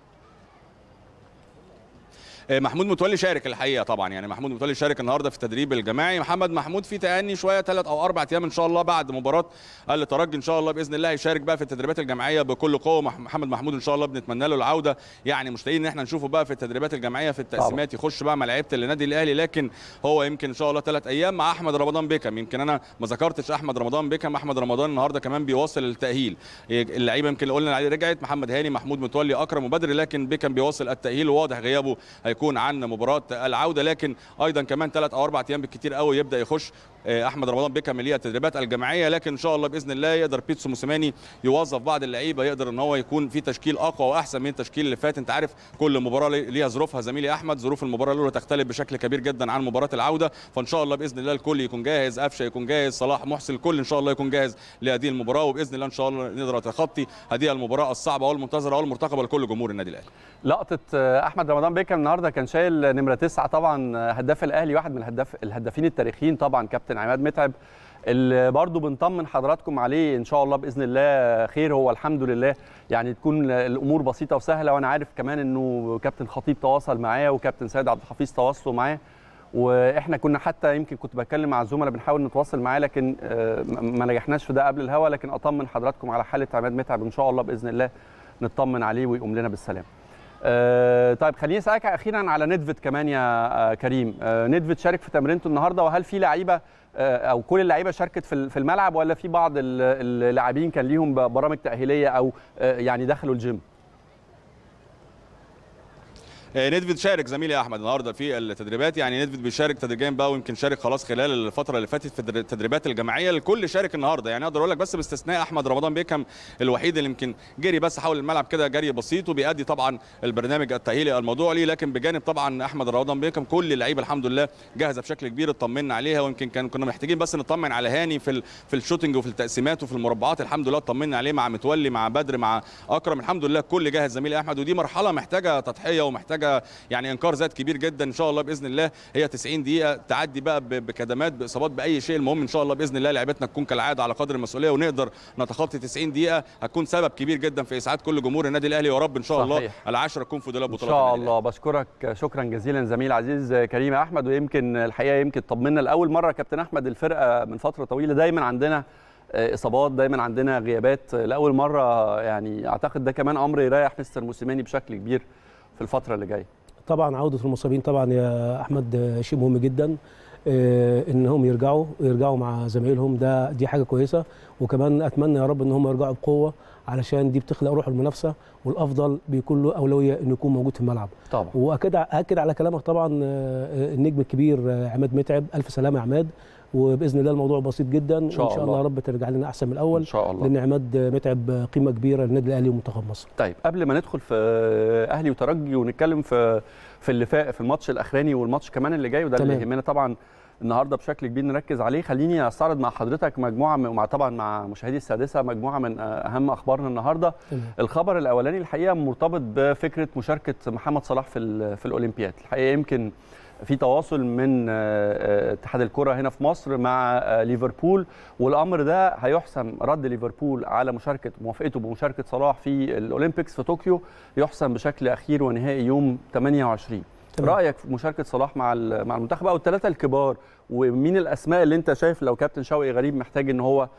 محمود متولي شارك الحقيقه طبعا يعني محمود متولي شارك النهارده في التدريب الجماعي محمد محمود في تأني شويه ثلاث او اربع ايام ان شاء الله بعد مباراه الترجي ان شاء الله باذن الله هيشارك بقى في التدريبات الجماعيه بكل قوه مح- محمد محمود ان شاء الله بنتمنى له العوده يعني مشتاقين ان احنا نشوفه بقى في التدريبات الجماعيه في التقسيمات يخش بقى مع لعيبه النادي الاهلي لكن هو يمكن ان شاء الله ثلاث ايام مع احمد رمضان بيكم يمكن انا ما ذكرتش احمد رمضان بيكم احمد رمضان النهارده كمان بيواصل التاهيل اللعيبه يمكن اللي قلنا عليه رجعت محمد هاني محمود متولي اكرم وبدري لكن بيكم بيواصل التاهيل وواضح غيابه هيكون عن مباراه العوده لكن ايضا كمان ثلاث او اربع ايام بالكثير قوي يبدا يخش آه، احمد رمضان بيكم اللي هي التدريبات الجماعيه لكن ان شاء الله باذن الله يقدر بيتسو موسيماني يوظف بعض اللعيبه يقدر ان هو يكون في تشكيل اقوى واحسن من التشكيل اللي فات انت عارف كل مباراه لي- ليها ظروفها زميلي احمد ظروف المباراه الاولى تختلف بشكل كبير جدا عن مباراه العوده فان شاء الله باذن الله الكل يكون جاهز قفشه يكون جاهز صلاح محسن الكل ان شاء الله يكون جاهز لهذه المباراه وباذن الله ان شاء الله نقدر نتخطي هذه المباراه الصعبه والمنتظره والمرتقبه لكل جمهور النادي الاهلي لقطه آه، احمد رمضان بيكم النهارده كان شايل نمره تسعه طبعا آه، هداف الاهلي واحد من الهداف الهدافين التاريخيين طبعا كابتن عماد متعب اللي برضو بنطمن حضراتكم عليه ان شاء الله باذن الله خير هو الحمد لله يعني تكون الامور بسيطه وسهله وانا عارف كمان انه كابتن خطيب تواصل معاه وكابتن سيد عبد الحفيظ تواصلوا معاه واحنا كنا حتى يمكن كنت بتكلم مع الزملاء بنحاول نتواصل معاه لكن آه، ما نجحناش في ده قبل الهوا لكن اطمن حضراتكم على حاله عماد متعب ان شاء الله باذن الله نطمن عليه ويقوم لنا بالسلام آه، طيب خليني اسالك اخيرا على ندفت كمان يا آه، كريم آه، ندفت شارك في تمرينته النهارده وهل في لعيبه آه، او كل اللعيبه شاركت في ال- في الملعب ولا في بعض ال- اللاعبين كان ليهم برامج تاهيليه او آه، يعني دخلوا الجيم آه، نيدفيد شارك زميلي يا احمد النهارده في التدريبات يعني نيدفيد بيشارك تدريجيا بقى ويمكن شارك خلاص خلال الفتره اللي فاتت في التدر- التدريبات الجماعيه الكل شارك النهارده يعني اقدر اقول لك بس باستثناء احمد رمضان بيكم الوحيد اللي يمكن جري بس حول الملعب كده جري بسيط وبيأدي طبعا البرنامج التأهيلي الموضوع ليه لكن بجانب طبعا احمد رمضان بيكم كل اللعيبه الحمد لله جاهزه بشكل كبير اطمنا عليها ويمكن كان كنا محتاجين بس نطمن على هاني في ال- في الشوتنج وفي التقسيمات وفي المربعات الحمد لله اطمنا عليه مع متولي مع بدر مع اكرم الحمد لله الكل جاهز زميلي احمد ودي مرحله محتاجه تضحيه ومحتاجه يعني انكار ذات كبير جدا ان شاء الله باذن الله هي 90 دقيقه تعدي بقى ب- بكدمات باصابات باي شيء المهم ان شاء الله باذن الله لعيبتنا تكون كالعاده على قدر المسؤوليه ونقدر نتخطى 90 دقيقه هتكون سبب كبير جدا في اسعاد كل جمهور النادي الاهلي ويا رب ان شاء الله صحيح. العشره تكون في دولاب ان بطولات شاء النادي الأهلي. الله بشكرك شكرا جزيلا زميل عزيز كريم احمد ويمكن الحقيقه يمكن طمنا لاول مره كابتن احمد الفرقه من فتره طويله دايما عندنا آه، اصابات دايما عندنا غيابات آه، لاول مره يعني اعتقد ده كمان امر يريح مستر موسيماني بشكل كبير في الفتره اللي جايه طبعا عوده المصابين طبعا يا احمد آه، شيء مهم جدا آه، انهم يرجعوا يرجعوا مع زمايلهم ده دي حاجه كويسه وكمان اتمنى يا رب ان هم يرجعوا بقوه علشان دي بتخلق روح المنافسه والافضل بيكون له اولويه انه يكون موجود في الملعب طبعا واكد اكد على كلامك طبعا آه، النجم الكبير آه، عماد متعب الف سلامه يا عماد وباذن الله الموضوع بسيط جدا شاء وان شاء الله الله. يا رب ترجع لنا احسن من ان الاول شاء الله لان عماد متعب قيمه كبيره للنادي الاهلي ومنتخب مصر طيب قبل ما ندخل في اهلي وترجي ونتكلم في في اللي فات في الماتش الاخراني والماتش كمان اللي جاي وده اللي تمام. يهمنا طبعا النهارده بشكل كبير نركز عليه خليني استعرض مع حضرتك مجموعه من- مع طبعا مع مشاهدي السادسه مجموعه من اهم اخبارنا النهارده تمام. الخبر الاولاني الحقيقه مرتبط بفكره مشاركه محمد صلاح في ال- في الاولمبياد الحقيقه يمكن في تواصل من آه، آه، اتحاد الكره هنا في مصر مع آه، ليفربول والامر ده هيحسم رد ليفربول على مشاركه موافقته بمشاركه صلاح في الاولمبيكس في طوكيو يحسم بشكل اخير ونهائي يوم 28 تمام. رايك في مشاركه صلاح مع ال- مع المنتخب او الثلاثه الكبار ومين الاسماء اللي انت شايف لو كابتن شوقي غريب محتاج ان هو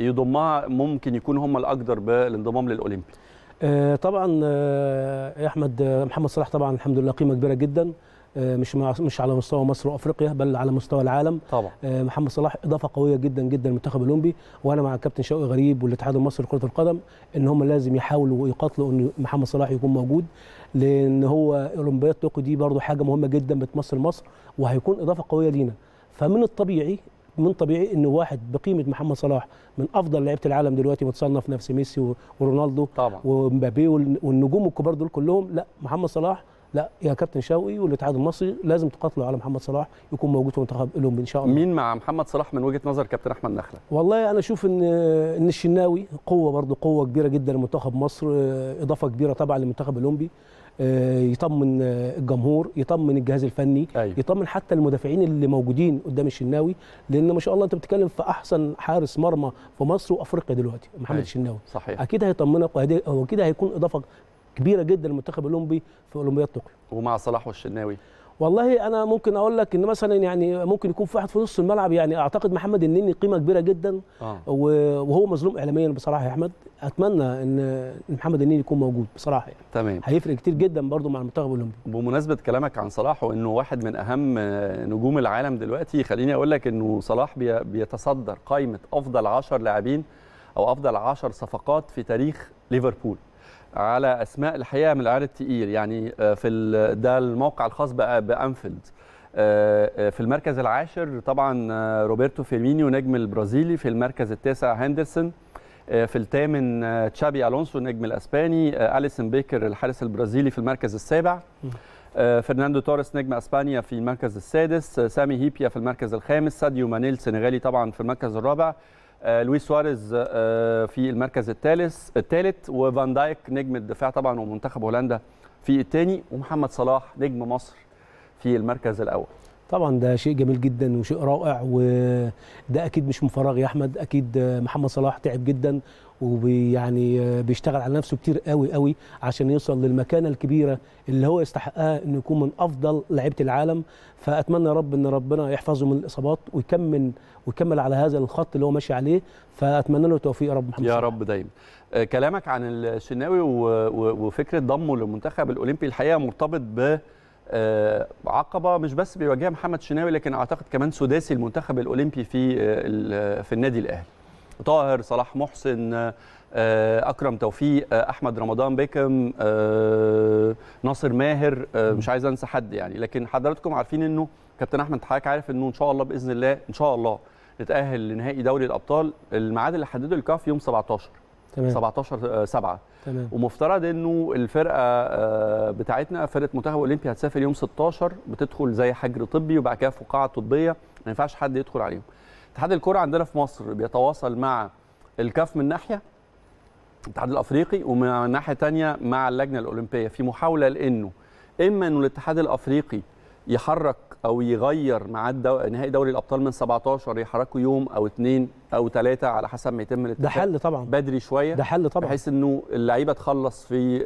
يضمها ممكن يكون هم الاقدر بالانضمام للاولمبي آه، طبعا آه، يا احمد آه، محمد صلاح طبعا الحمد لله قيمه كبيره جدا آه، مش مع مش على مستوى مصر وافريقيا بل على مستوى العالم طبعا آه، محمد صلاح اضافه قويه جدا جدا للمنتخب الاولمبي وانا مع الكابتن شوقي غريب والاتحاد المصري لكره القدم ان هم لازم يحاولوا ويقاتلوا ان محمد صلاح يكون موجود لان هو اولمبياد طوكيو دي برضو حاجه مهمه جدا بتمثل مصر وهيكون اضافه قويه لينا فمن الطبيعي من طبيعي ان واحد بقيمه محمد صلاح من افضل لعيبه العالم دلوقتي متصنف نفس ميسي و- ورونالدو طبعا ومبابي والن- والنجوم الكبار دول كلهم لا محمد صلاح لا يا كابتن شوقي والاتحاد المصري لازم تقاتلوا على محمد صلاح يكون موجود في منتخب الاولمبي ان شاء الله مين مع محمد صلاح من وجهه نظر كابتن احمد نخله والله انا اشوف ان ان الشناوي قوه برضه قوه كبيره جدا لمنتخب مصر آه، اضافه كبيره طبعا للمنتخب الاولمبي آه، يطمن آه، الجمهور يطمن الجهاز الفني أيوة. يطمن حتى المدافعين اللي موجودين قدام الشناوي لان ما شاء الله انت بتتكلم في احسن حارس مرمى في مصر وافريقيا دلوقتي محمد أيوة. الشناوي صحيح اكيد هيطمنك وهدي- واكيد هيكون اضافه كبيره جدا للمنتخب الاولمبي في اولمبياد طوكيو ومع صلاح والشناوي والله انا ممكن اقول لك ان مثلا يعني ممكن يكون في واحد في نص الملعب يعني اعتقد محمد النني قيمه كبيره جدا اه و- وهو مظلوم اعلاميا بصراحه يا احمد اتمنى ان إن محمد النني يكون موجود بصراحه يعني تمام هيفرق كتير جدا برضو مع المنتخب الاولمبي بمناسبه كلامك عن صلاح وانه واحد من اهم آه، نجوم العالم دلوقتي خليني اقول لك انه صلاح بي- بيتصدر قائمه افضل 10 لاعبين او افضل 10 صفقات في تاريخ ليفربول على اسماء الحقيقه من العيار التقيل يعني آه، في ال- ده الموقع الخاص بقى بانفيلد آه، آه، في المركز العاشر طبعا آه، روبرتو فيرمينيو نجم البرازيلي في المركز التاسع هندرسون آه، في الثامن آه، تشابي الونسو نجم الاسباني آه، اليسون بيكر الحارس البرازيلي في المركز السابع آه، فرناندو توريس نجم اسبانيا في المركز السادس آه، سامي هيبيا في المركز الخامس ساديو مانيل السنغالي طبعا في المركز الرابع آه، لويس سواريز آه، في المركز الثالث الثالث وفان دايك نجم الدفاع طبعا ومنتخب هولندا في الثاني ومحمد صلاح نجم مصر في المركز الاول طبعا ده شيء جميل جدا وشيء رائع وده اكيد مش من فراغ يا احمد اكيد محمد صلاح تعب جدا ويعني بيشتغل على نفسه كتير قوي قوي عشان يوصل للمكانه الكبيره اللي هو يستحقها انه يكون من افضل لعيبه العالم فاتمنى يا رب ان ربنا يحفظه من الاصابات ويكمل ويكمل على هذا الخط اللي هو ماشي عليه فاتمنى له التوفيق يا رب محمد يا صلاح. رب دايما آه، كلامك عن الشناوي و- و- وفكره ضمه للمنتخب الاولمبي الحقيقه مرتبط ب آه، عقبه مش بس بيواجهها محمد شناوي لكن اعتقد كمان سداسي المنتخب الاولمبي في آه، ال- في النادي الاهلي طاهر صلاح محسن آه، آه، اكرم توفيق آه، احمد رمضان بيكم آه، ناصر ماهر آه، مش عايز انسى حد يعني لكن حضراتكم عارفين انه كابتن احمد حضرتك عارف انه ان شاء الله باذن الله ان شاء الله نتاهل لنهائي دوري الابطال الميعاد اللي حدده الكاف يوم 17 تمام 17 7 تمام ومفترض انه الفرقه آه، بتاعتنا فرقه منتخب اولمبي هتسافر يوم 16 بتدخل زي حجر طبي وبعد كده فقاعه طبيه ما ينفعش حد يدخل عليهم. اتحاد الكره عندنا في مصر بيتواصل مع الكاف من ناحيه الاتحاد الافريقي ومن ناحيه تانية مع اللجنه الاولمبيه في محاوله لانه اما انه الاتحاد الافريقي يحرك او يغير ميعاد دو... نهائي دوري الابطال من 17 يحركه يوم او اثنين او ثلاثه على حسب ما يتم الاتفاق ده حل طبعا بدري شويه ده حل طبعا بحيث انه اللعيبه تخلص في آه،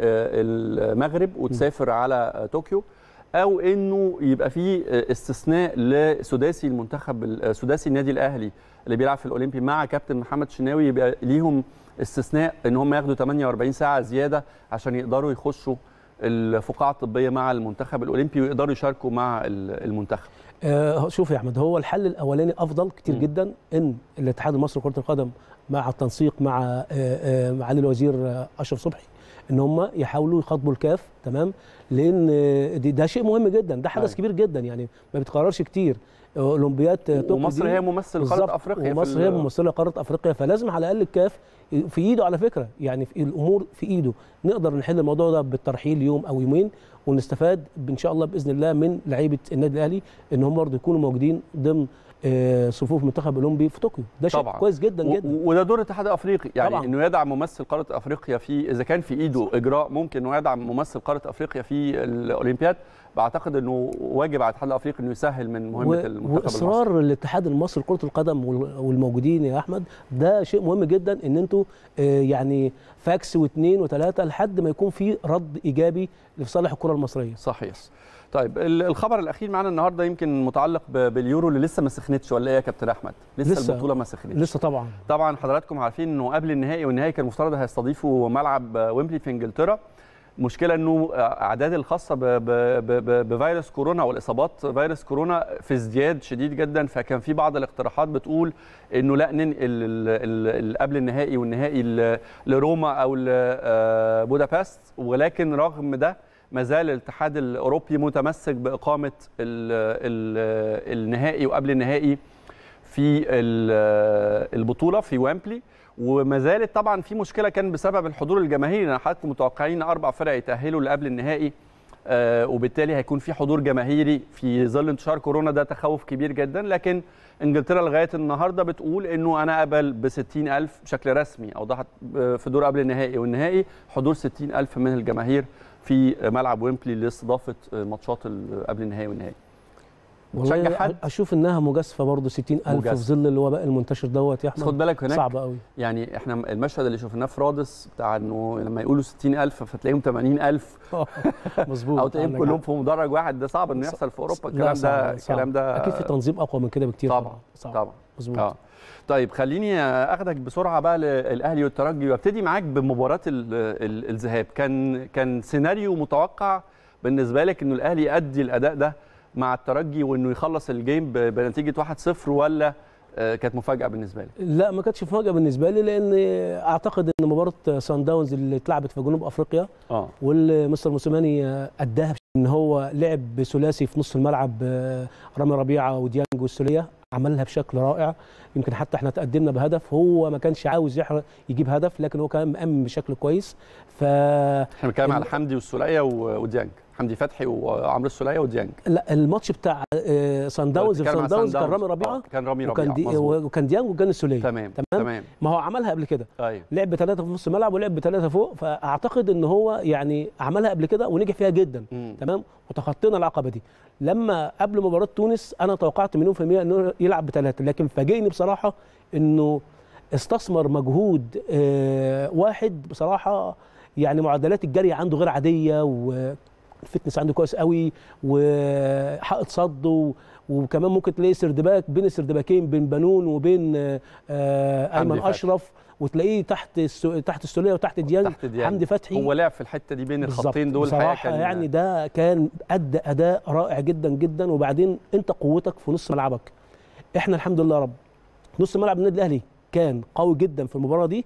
المغرب وتسافر على آه، طوكيو او انه يبقى في آه، استثناء لسداسي المنتخب ال- سداسي النادي الاهلي اللي بيلعب في الاولمبي مع كابتن محمد شناوي يبقى ليهم استثناء ان هم ياخدوا 48 ساعه زياده عشان يقدروا يخشوا الفقاعه الطبيه مع المنتخب الاولمبي ويقدروا يشاركوا مع ال- المنتخب آه شوف يا احمد هو الحل الاولاني افضل كتير مم. جدا ان الاتحاد المصري لكره القدم مع التنسيق مع آه آه معالي الوزير آه اشرف صبحي ان هم يحاولوا يخاطبوا الكاف تمام لان آه، دي- ده شيء مهم جدا ده حدث أيوة. كبير جدا يعني ما بيتكررش كتير آه، اولمبياد آه، طوكيو ومصر دي هي ممثل بالظبط، قاره افريقيا في ومصر ال- هي ممثله قاره افريقيا فلازم على الاقل الكاف في ايده على فكره يعني في الامور في ايده نقدر نحل الموضوع ده بالترحيل يوم او يومين ونستفاد ان شاء الله باذن الله من لعيبه النادي الاهلي ان هم برضه يكونوا موجودين ضمن آه، صفوف منتخب اولمبي في طوكيو ده شيء طبعا كويس جدا و- جدا وده دور الاتحاد الافريقي يعني طبعاً. انه يدعم ممثل قاره افريقيا في اذا كان في ايده اجراء ممكن انه يدعم ممثل قاره افريقيا في الاولمبياد بعتقد انه واجب على الاتحاد الافريقي انه يسهل من مهمه و- المنتخب المصري واصرار الاتحاد المصري لكره القدم وال- والموجودين يا احمد ده شيء مهم جدا ان انتوا آه، يعني فاكس واثنين وثلاثه لحد ما يكون في رد ايجابي لصالح الكره المصريه صحيح طيب ال- الخبر الاخير معانا النهارده يمكن متعلق ب- باليورو اللي لسه ما سخنتش ولا ايه يا كابتن احمد لسه, لسه. البطوله ما سخنتش لسه طبعا طبعا حضراتكم عارفين انه قبل النهائي والنهائي كان المفترض هيستضيفوا ملعب ويمبلي في انجلترا مشكله انه اعداد الخاصه ب- ب- ب- ب- بفيروس كورونا والاصابات فيروس كورونا في ازدياد شديد جدا فكان في بعض الاقتراحات بتقول انه لا ننقل ال- ال- ال- قبل النهائي والنهائي ل- لروما او لبودابست ولكن رغم ده ما زال الاتحاد الاوروبي متمسك باقامه ال ال النهائي وقبل النهائي في ال- البطوله في ويمبلي وما زالت طبعا في مشكله كان بسبب الحضور الجماهيري لان حضراتكم متوقعين اربع فرق يتاهلوا لقبل النهائي آه، وبالتالي هيكون في حضور جماهيري في ظل انتشار كورونا ده تخوف كبير جدا لكن انجلترا لغايه النهارده بتقول انه انا اقبل ب 60000 بشكل رسمي اوضحت آه، في دور قبل النهائي والنهائي حضور 60000 من الجماهير في ملعب ويمبلي لاستضافه آه، ماتشات ال- قبل النهائي والنهائي تشجع حد؟ اشوف انها مجازفه برضه 60000 في مجازفة. ظل الوباء المنتشر دوت يا بس احمد خد بالك هناك صعب قوي يعني احنا المشهد اللي شفناه في رادس بتاع انه لما يقولوا 60000 فتلاقيهم 80000 مظبوط او تلاقيهم عندك كلهم حق. في مدرج واحد ده صعب انه ص- يحصل في اوروبا لا، الكلام صعب- ده صعب. الكلام ده اكيد في تنظيم اقوى من كده بكتير طبعا صعب طبعا مظبوط اه طيب خليني اخدك بسرعه بقى للاهلي والترجي وابتدي معاك بمباراه ال- ال- الذهاب كان كان سيناريو متوقع بالنسبه لك انه الاهلي يؤدي الاداء ده مع الترجي وانه يخلص الجيم ب- بنتيجه 1-0 ولا آه، كانت مفاجاه بالنسبه لك لا ما كانتش مفاجاه بالنسبه لي لان اعتقد ان مباراه سان داونز اللي اتلعبت في جنوب افريقيا اه والمستر موسيماني اداها ان هو لعب بثلاثي في نص الملعب آه، رامي ربيعه وديانج والسوليه عملها بشكل رائع يمكن حتى احنا تقدمنا بهدف هو ما كانش عاوز يحر- يجيب هدف لكن هو كان مأمن بشكل كويس ف احنا بنتكلم على ال- حمدي والسوليه و- وديانج حمدي فتحي وعمرو السوليه وديانج لا الماتش بتاع آه، سان داونز في بتتكلم سان على داونز سان كان رامي داونز. ربيعه آه، كان رامي ربيعه وكان دي مظبوط. وكان ديانج وكان السوليه تمام تمام؟ تمام ما هو عملها قبل كده ايوه لعب بثلاثه في نص الملعب ولعب بثلاثه فوق فاعتقد ان هو يعني عملها قبل كده ونجح فيها جدا مم. تمام وتخطينا العقبه دي لما قبل مباراه تونس انا توقعت مليون في المية انه يلعب بثلاثه لكن فاجئني بصراحه انه استثمر مجهود آه، واحد بصراحه يعني معدلات الجري عنده غير عاديه والفتنس عنده كويس قوي وحائط صد و- وكمان ممكن تلاقي سردباك بين السردباكين بين بنون وبين آه، آه، حمدي ايمن فتحي. اشرف وتلاقيه تحت السو... تحت السوليه وتحت ديانج تحت ديانج. حمدي فتحي هو لعب في الحته دي بين بالظبط. الخطين دول بصراحه الحقيقة كان يعني ده كان ادى اداء رائع جدا جدا وبعدين انت قوتك في نص ملعبك احنا الحمد لله رب نص ملعب النادي الاهلي كان قوي جدا في المباراه دي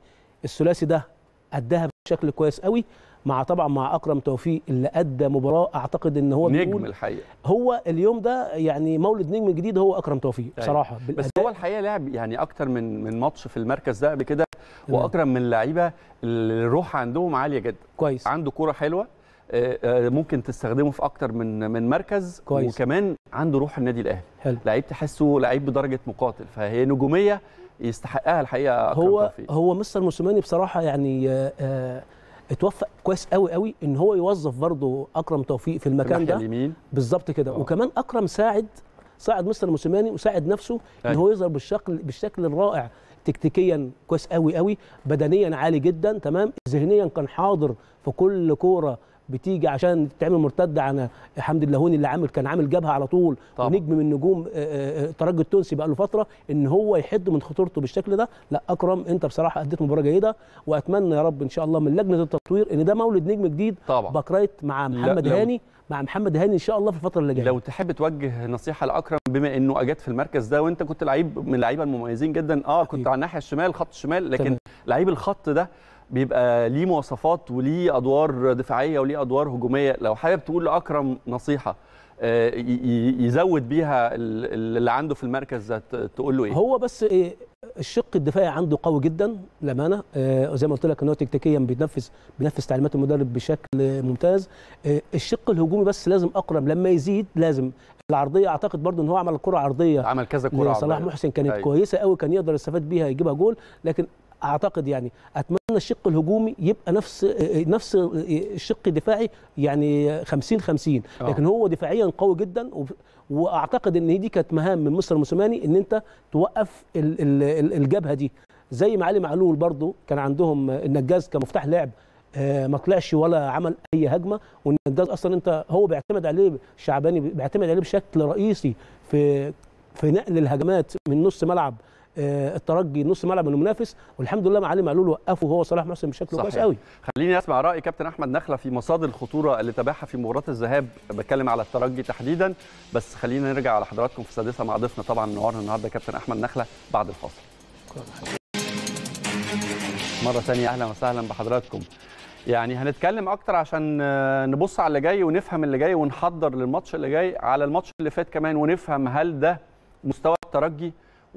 الثلاثي ده اداها بشكل كويس قوي مع طبعا مع اكرم توفيق اللي ادى مباراه اعتقد ان هو نجم بيقول الحقيقه هو اليوم ده يعني مولد نجم جديد هو اكرم توفيق أيوة. بصراحه بس بالأداء. هو الحقيقه لعب يعني اكتر من من ماتش في المركز ده قبل كده تمام. واكرم من اللعيبه اللي الروح عندهم عاليه جدا كويس عنده كوره حلوه آه، آه، ممكن تستخدمه في اكتر من من مركز كويس. وكمان عنده روح النادي الاهلي حلو لعيب تحسه لعيب بدرجه مقاتل فهي نجوميه يستحقها الحقيقه اكرم هو توفيق هو مستر موسيماني بصراحه يعني آه، آه، اتوفق كويس قوي قوي ان هو يوظف برضه اكرم توفيق في المكان الناحية ده اليمين بالظبط كده آه. وكمان اكرم ساعد ساعد مستر موسيماني وساعد نفسه ان أيوة. هو يظهر بالشكل بالشكل الرائع تكتيكيا كويس قوي قوي بدنيا عالي جدا تمام ذهنيا كان حاضر في كل كوره بتيجي عشان تعمل مرتده عن حمدي اللهوني اللي عامل كان عامل جبهه على طول طبعا. ونجم من نجوم آه، آه، الترجي التونسي بقى له فتره ان هو يحد من خطورته بالشكل ده لا اكرم انت بصراحه اديت مباراه جيده واتمنى يا رب ان شاء الله من لجنه التطوير ان ده مولد نجم جديد طبعا باكرايت مع لا، محمد لو- هاني مع محمد هاني ان شاء الله في الفتره اللي جايه لو تحب توجه نصيحه لاكرم بما انه اجاد في المركز ده وانت كنت لعيب من اللعيبه المميزين جدا اه كنت أكيد. على الناحيه الشمال خط الشمال لكن تمام. لعيب الخط ده بيبقى ليه مواصفات وليه ادوار دفاعيه وليه ادوار هجوميه لو حابب تقول لاكرم نصيحه آه، ي- ي- يزود بيها ال- اللي عنده في المركز ده ت- تقول له ايه هو بس إيه الشق الدفاعي عنده قوي جدا للامانه آه زي ما قلت لك ان هو تكتيكيا بينفذ بينفذ تعليمات المدرب بشكل ممتاز آه الشق الهجومي بس لازم اكرم لما يزيد لازم العرضيه اعتقد برضو ان هو عمل كره عرضيه عمل كذا كوره لصلاح عرضية. محسن كانت أيوة. أيوة. كويسه قوي كان يقدر يستفاد بيها يجيبها جول لكن اعتقد يعني اتمنى الشق الهجومي يبقى نفس آه، نفس آه، الشق الدفاعي يعني 50 50 آه. لكن هو دفاعيا قوي جدا و- واعتقد ان دي كانت مهام من مستر موسيماني ان انت توقف ال- ال- ال- الجبهه دي زي ما علي معلول برضو كان عندهم النجاز كمفتاح لعب آه، ما طلعش ولا عمل اي هجمه والنجاز اصلا انت هو بيعتمد عليه الشعباني بيعتمد عليه بشكل رئيسي في في نقل الهجمات من نص ملعب آه، الترجي نص ملعب المنافس والحمد لله مع علي معلول وقفه هو صلاح محسن بشكل كويس صحيح. قوي خليني اسمع راي كابتن احمد نخله في مصادر الخطوره اللي تابعها في مباراه الذهاب بتكلم على الترجي تحديدا بس خلينا نرجع على حضراتكم في السادسه مع ضيفنا طبعا نورنا النهارده كابتن احمد نخله بعد الفاصل مره ثانيه اهلا وسهلا بحضراتكم يعني هنتكلم اكتر عشان آه، نبص على اللي جاي ونفهم اللي جاي ونحضر للماتش اللي جاي على الماتش اللي فات كمان ونفهم هل ده مستوى الترجي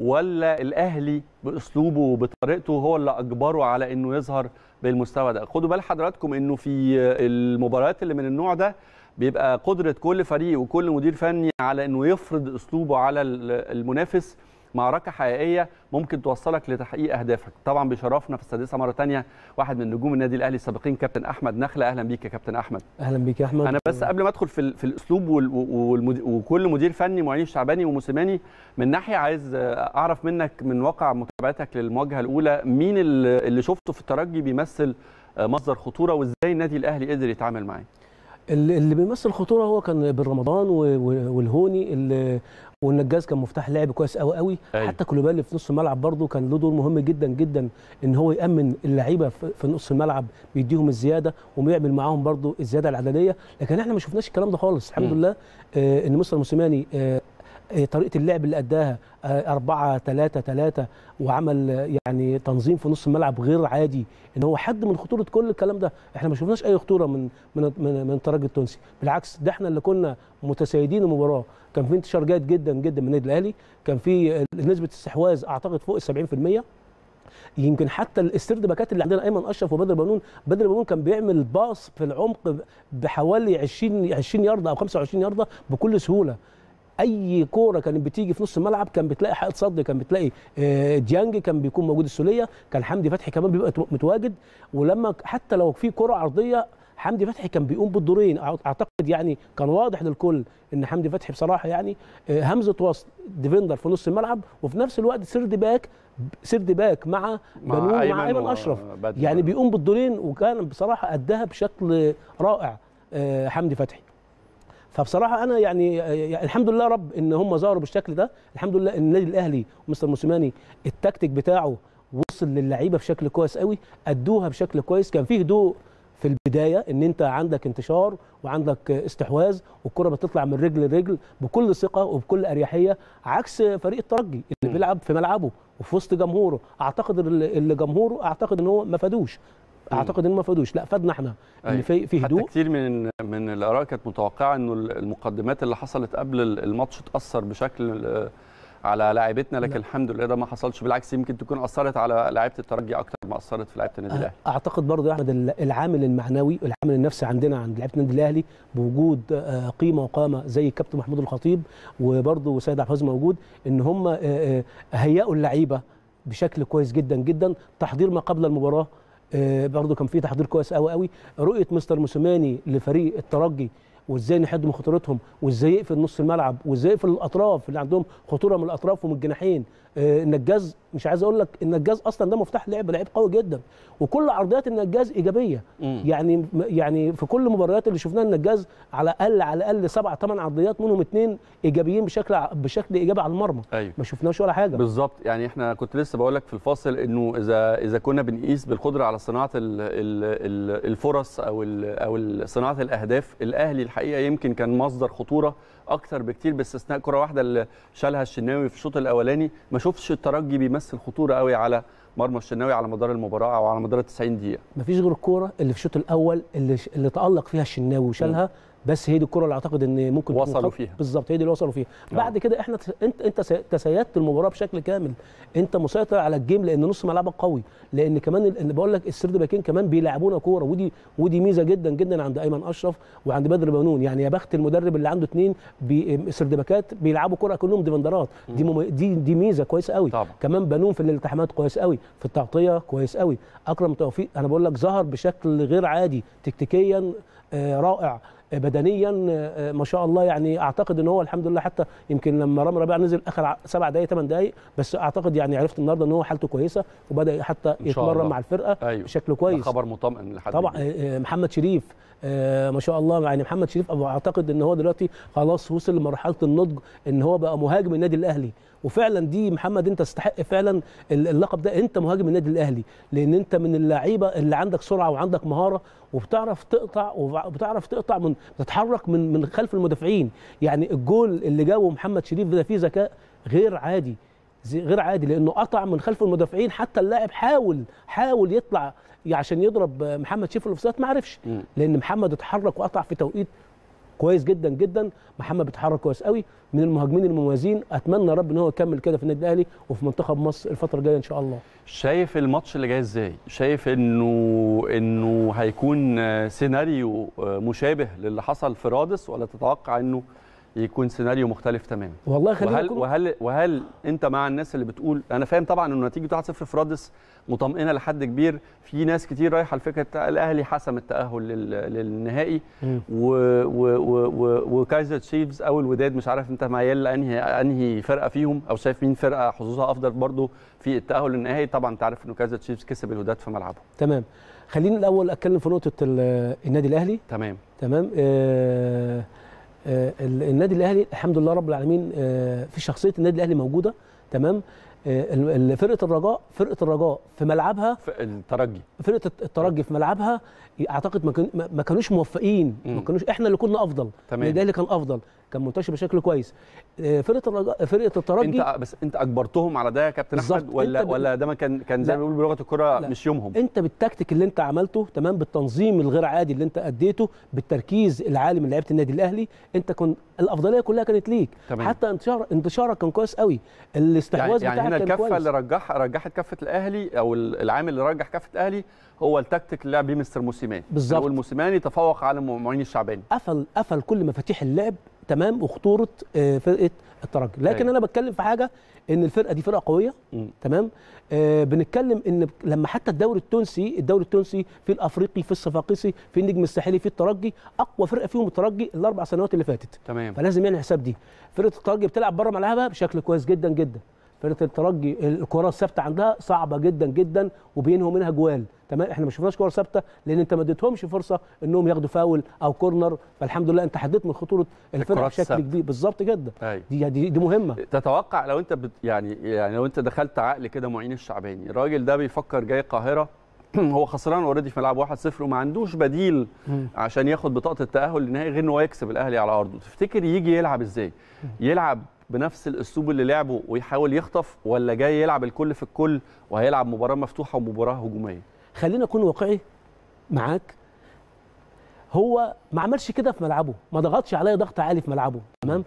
ولا الاهلي باسلوبه وبطريقته هو اللي اجبره على انه يظهر بالمستوى ده خدوا بال حضراتكم انه في المباريات اللي من النوع ده بيبقى قدره كل فريق وكل مدير فني على انه يفرض اسلوبه على المنافس معركه حقيقيه ممكن توصلك لتحقيق اهدافك طبعا بيشرفنا في السادسه مره تانية واحد من نجوم النادي الاهلي السابقين كابتن احمد نخله اهلا بيك يا كابتن احمد اهلا بيك يا احمد انا بس قبل ما ادخل في, ال- في الاسلوب وال- والمد- وكل مدير فني معين الشعباني وموسيماني من ناحيه عايز اعرف منك من واقع متابعتك للمواجهه الاولى مين اللي اللي شفته في الترجي بيمثل مصدر خطوره وازاي النادي الاهلي قدر يتعامل معاه اللي اللي بيمثل خطوره هو كان بن رمضان و- و- والهوني اللي والنجاز كان مفتاح لعب كويس قوي قوي أيوة. حتى كولوبالي في نص الملعب برده كان له دور مهم جدا جدا ان هو يامن اللعيبه في في نص الملعب بيديهم الزياده وبيعمل معاهم برده الزياده العدديه لكن احنا ما شفناش الكلام ده خالص الحمد مم. لله آه ان مستر موسيماني آه آه، طريقه اللعب اللي اداها 4 3 3 وعمل آه، يعني تنظيم في نص الملعب غير عادي ان هو حد من خطوره كل الكلام ده احنا ما شفناش اي خطوره من من من, من الترجي التونسي بالعكس ده احنا اللي كنا متسيدين المباراه كان في انتشار جيد جدا جدا من النادي الاهلي كان في آه، نسبه استحواذ اعتقد فوق ال 70% يمكن حتى السرد باكات اللي عندنا ايمن اشرف وبدر بنون بدر بنون كان بيعمل باص في العمق بحوالي 20 20 يارده او 25 يارده بكل سهوله اي كوره كانت بتيجي في نص الملعب كان بتلاقي حائط صد كان بتلاقي آه، ديانج كان بيكون موجود السوليه كان حمدي فتحي كمان بيبقى تو- متواجد ولما حتى لو في كره عرضيه حمدي فتحي كان بيقوم بالدورين أع- اعتقد يعني كان واضح للكل ان حمدي فتحي بصراحه يعني آه، همزه وسط ديفندر في نص الملعب وفي نفس الوقت سرد باك سرد باك مع بنون ومع ايمن اشرف وبدر. يعني بيقوم بالدورين وكان بصراحه اداها بشكل رائع آه، حمدي فتحي فبصراحه انا يعني يعني الحمد لله رب ان هم ظهروا بالشكل ده الحمد لله ان النادي الاهلي ومستر موسيماني التكتيك بتاعه وصل للعيبه بشكل كويس قوي ادوها بشكل كويس كان فيه هدوء في البدايه ان انت عندك انتشار وعندك استحواذ والكره بتطلع من رجل لرجل بكل ثقه وبكل اريحيه عكس فريق الترجي اللي م. بيلعب في ملعبه وفي وسط جمهوره اعتقد اللي اللي جمهوره اعتقد ان هو ما فادوش اعتقد ان ما فادوش لا فادنا احنا ان أيوة. في في حتى هدوء كتير من من الاراء كانت متوقعه انه المقدمات اللي حصلت قبل الماتش تاثر بشكل آه، على لاعيبتنا لكن لا. الحمد لله ده ما حصلش بالعكس يمكن تكون اثرت على لعيبه الترجي اكتر ما اثرت في لعيبه النادي الاهلي اعتقد برضه يا احمد ال- العامل المعنوي العامل النفسي عندنا عند لعيبه النادي الاهلي بوجود آه، قيمه وقامه زي الكابتن محمود الخطيب وبرضه سيد عبد الحفيظ موجود ان هم آه، آه، هيئوا اللعيبه بشكل كويس جدا جدا تحضير ما قبل المباراه آه، برضه كان في تحضير كويس قوي قوي رؤيه مستر موسيماني لفريق الترجي وازاي نحد من خطورتهم وازاي يقفل نص الملعب وازاي يقفل الاطراف اللي عندهم خطوره من الاطراف ومن الجناحين آه، النجاز مش عايز اقول لك النجاز اصلا ده مفتاح لعب لعيب قوي جدا وكل عرضيات النجاز ايجابيه مم. يعني يعني في كل المباريات اللي شفناها النجاز على الاقل على الاقل سبع ثمان عرضيات منهم اثنين ايجابيين بشكل ع- بشكل ايجابي على المرمى ايوه ما شفناش ولا حاجه بالظبط يعني احنا كنت لسه بقول لك في الفاصل انه اذا اذا كنا بنقيس بالقدره على صناعه ال ال ال الفرص او ال او ال- صناعه الاهداف الاهلي الحقيقه يمكن كان مصدر خطوره اكتر بكتير باستثناء كره واحده اللي شالها الشناوي في الشوط الاولاني ما شفتش الترجي بيمثل خطوره قوي على مرمى الشناوي على مدار المباراه او على مدار ال 90 دقيقه مفيش غير الكوره اللي في الشوط الاول اللي اللي تالق فيها الشناوي وشالها بس هي دي الكره اللي اعتقد ان ممكن تكون وصلوا خط- فيها. بالظبط هي دي اللي وصلوا فيها آه. بعد كده احنا تس- انت انت سي- تسيدت المباراه بشكل كامل انت مسيطر على الجيم لان نص ملعبك قوي لان كمان ال- اللي بقول لك السرد باكين كمان بيلعبونا كوره ودي ودي ميزه جدا جدا عند ايمن اشرف وعند بدر بنون يعني يا بخت المدرب اللي عنده اثنين بي سرد باكات بيلعبوا كوره كلهم ديفندرات دي مم... دي دي ميزه كويسه قوي طبعا. كمان بنون في الالتحامات كويس قوي في التغطيه كويس قوي اكرم توفيق انا بقول لك ظهر بشكل غير عادي تكتيكيا آه، رائع آه، بدنيا آه، ما شاء الله يعني اعتقد ان هو الحمد لله حتى يمكن لما رامي ربيعه نزل اخر ع- سبع دقائق ثمان دقائق بس اعتقد يعني عرفت النهارده ان هو حالته كويسه وبدا حتى إن شاء يتمرن الله. مع الفرقه ايوه بشكل ده كويس خبر مطمئن لحد طبعا كبير. آه، آه، محمد شريف آه، ما شاء الله يعني محمد شريف أبو اعتقد ان هو دلوقتي خلاص وصل لمرحله النضج ان هو بقى مهاجم النادي الاهلي وفعلا دي محمد انت تستحق فعلا ال- اللقب ده انت مهاجم النادي الاهلي لان انت من اللعيبه اللي عندك سرعه وعندك مهاره وبتعرف تقطع وبتعرف تقطع من بتتحرك من من خلف المدافعين يعني الجول اللي جابه محمد شريف ده فيه ذكاء غير عادي زي- غير عادي لانه قطع من خلف المدافعين حتى اللاعب حاول حاول يطلع عشان يضرب محمد شريف الاوفسايد ما عرفش مم. لان محمد اتحرك وقطع في توقيت كويس جدا جدا محمد بيتحرك كويس قوي من المهاجمين المميزين اتمنى يا رب ان هو يكمل كده في النادي الاهلي وفي منتخب مصر الفتره الجايه ان شاء الله شايف الماتش اللي جاي ازاي؟ شايف انه انه هيكون آه، سيناريو آه، مشابه للي حصل في رادس ولا تتوقع انه يكون سيناريو مختلف تماما؟ والله خلينا وهل نكون وهل وهل انت مع الناس اللي بتقول انا فاهم طبعا انه نتيجه 1-0 في رادس مطمئنه لحد كبير في ناس كتير رايحه لفكره الاهلي حسم التاهل لل- للنهائي مم. و و و و وكايزر تشيفز او الوداد مش عارف انت ميال لانهي انهي فرقه فيهم او شايف مين فرقه حظوظها افضل برضه في التاهل للنهائي طبعا انت عارف انه كايزر تشيفز كسب الوداد في ملعبه تمام خليني الاول اتكلم في نقطه ال- النادي الاهلي تمام تمام آه آه ال- النادي الاهلي الحمد لله رب العالمين آه في شخصيه النادي الاهلي موجوده تمام آه ال- ال- فرقه الرجاء فرقه الرجاء في ملعبها في الترجي فرقه الترجي في ملعبها اعتقد ما كان- ما- ما كانوش موفقين ما مم. كانوش احنا اللي كنا افضل تمام. النادي الاهلي كان افضل كان منتشر بشكل كويس آه، فرقه الرجاء فرقه الترجي انت بس انت اجبرتهم على ده يا كابتن بالظبط. احمد ولا انت ب- ولا ده ما كان كان زي لا. ما بيقولوا بلغه الكره لا. مش يومهم انت بالتكتيك اللي انت عملته تمام بالتنظيم الغير عادي اللي انت اديته بالتركيز العالي من لعيبه النادي الاهلي انت كنت الافضليه كلها كانت ليك تمام. حتى انتشار انتشارك كان كويس قوي الاستحواذ يعني, يعني بتاعك هنا كان الكفه كويس اللي رجح رجحت كفه الاهلي او ال- العامل اللي رجح كفه الاهلي هو التكتيك اللي لعب بيه مستر موسيماني بالظبط. والموسيماني تفوق على معين الشعباني قفل قفل كل مفاتيح اللعب تمام وخطوره آه، فرقه الترجي لكن أيوة. انا بتكلم في حاجه ان الفرقه دي فرقه قويه مم. تمام آه بنتكلم ان ب- لما حتى الدوري التونسي الدوري التونسي في الافريقي في الصفاقسي في النجم الساحلي في الترجي اقوى فرقه فيهم الترجي الاربع سنوات اللي فاتت تمام فلازم يعمل حساب دي فرقه الترجي بتلعب بره ملعبها بشكل كويس جدا جدا فرقه الترجي الكره الثابته عندها صعبه جدا جدا وبينهم منها جوال تمام احنا ما شفناش كره ثابته لان انت ما اديتهمش فرصه انهم ياخدوا فاول او كورنر فالحمد لله انت حددت من خطوره الفرقه الكرات بشكل الثابتة. كبير بالظبط كده ايوه دي دي, دي مهمه تتوقع لو انت بت يعني يعني لو انت دخلت عقل كده معين الشعباني الراجل ده بيفكر جاي القاهره هو خسران اوريدي في ملعب 1-0 وما عندوش بديل مم. عشان ياخد بطاقه التاهل للنهائي غير ان هو يكسب الاهلي على ارضه تفتكر يجي يلعب ازاي يلعب بنفس الاسلوب اللي لعبه ويحاول يخطف ولا جاي يلعب الكل في الكل وهيلعب مباراه مفتوحه ومباراه هجوميه خلينا اكون واقعي معاك هو ما عملش كده في ملعبه ما ضغطش عليا ضغط عالي في ملعبه تمام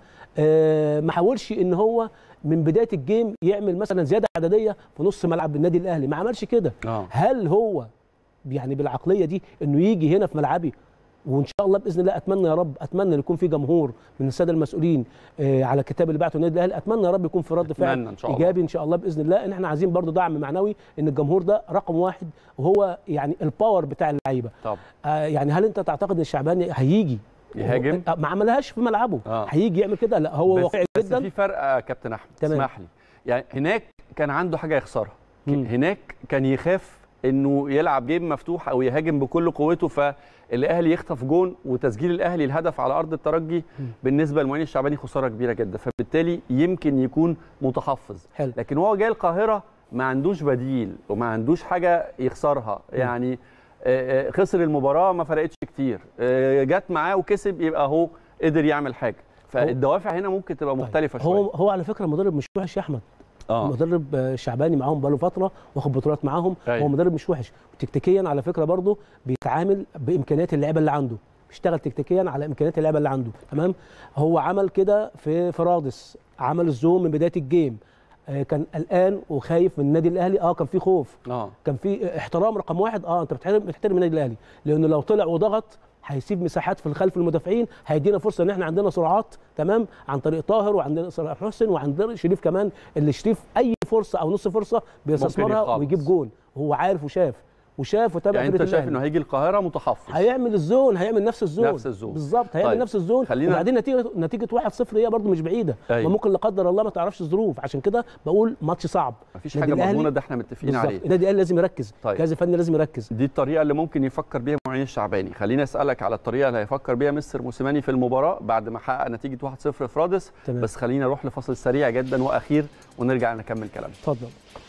آه ما حاولش ان هو من بدايه الجيم يعمل مثلا زياده عدديه في نص ملعب النادي الاهلي ما عملش كده اه هل هو يعني بالعقليه دي انه يجي هنا في ملعبي وان شاء الله باذن الله اتمنى يا رب اتمنى ان يكون في جمهور من الساده المسؤولين آه، على الكتاب اللي بعته النادي الاهلي اتمنى يا رب يكون في رد فعل أتمنى إن شاء الله. ايجابي ان شاء الله باذن الله ان احنا عايزين برضو دعم معنوي ان الجمهور ده رقم واحد وهو يعني الباور بتاع اللعيبه طب آه، يعني هل انت تعتقد ان الشعباني هيجي يهاجم؟ آه، ما عملهاش في ملعبه آه. هيجي يعمل كده لا هو بس, واقعي بس جدا في فرق يا كابتن احمد تمام. اسمح لي يعني هناك كان عنده حاجه يخسرها مم. هناك كان يخاف انه يلعب جيم مفتوح او يهاجم بكل قوته فالاهلي يخطف جون وتسجيل الاهلي الهدف على ارض الترجي بالنسبه لمعين الشعباني خساره كبيره جدا فبالتالي يمكن يكون متحفظ حلو لكن هو جاي القاهره ما عندوش بديل وما عندوش حاجه يخسرها يعني آه، آه، خسر المباراه ما فرقتش كتير آه، جت معاه وكسب يبقى هو قدر يعمل حاجه فالدوافع هنا ممكن تبقى مختلفه شويه هو هو على فكره مدرب مش وحش يا احمد اه مدرب آه، شعباني معاهم بقاله فتره واخد بطولات معاهم أيوة. هو مدرب مش وحش وتكتيكيا على فكره برضه بيتعامل بامكانيات اللعيبه اللي عنده بيشتغل تكتيكيا على امكانيات اللعيبه اللي عنده تمام هو عمل كده في فرادس عمل الزوم من بدايه الجيم آه، كان قلقان وخايف من النادي الاهلي اه كان في خوف اه كان في احترام رقم واحد اه انت بتحترم بتحترم النادي الاهلي لانه لو طلع وضغط هيسيب مساحات في الخلف المدافعين هيدينا فرصه ان احنا عندنا سرعات تمام عن طريق طاهر وعندنا صلاح محسن وعندنا شريف كمان اللي شريف اي فرصه او نص فرصه بيستثمرها يخلص. ويجيب جون وهو عارف وشاف وشاف وتابع يعني انت فرقة شايف الأهلي. انه هيجي القاهره متحفظ هيعمل الزون هيعمل نفس الزون نفس الزون. بالظبط هيعمل طيب. نفس الزون خلينا- وبعدين نتيجه نتيجه 1-0 هي برده مش بعيده أيوة. ما ممكن لا قدر الله ما تعرفش الظروف عشان كده بقول ماتش صعب مفيش النادي حاجه الأهلي- مضمونه ده احنا متفقين بالظبط عليه النادي الاهلي لازم يركز طيب. الجهاز الفني لازم يركز دي الطريقه اللي ممكن يفكر بيها معين الشعباني خليني اسالك على الطريقه اللي هيفكر بيها مستر موسيماني في المباراه بعد ما حقق نتيجه 1-0 في رادس تمام. بس خلينا نروح لفاصل سريع جدا واخير ونرجع نكمل كلامنا اتفضل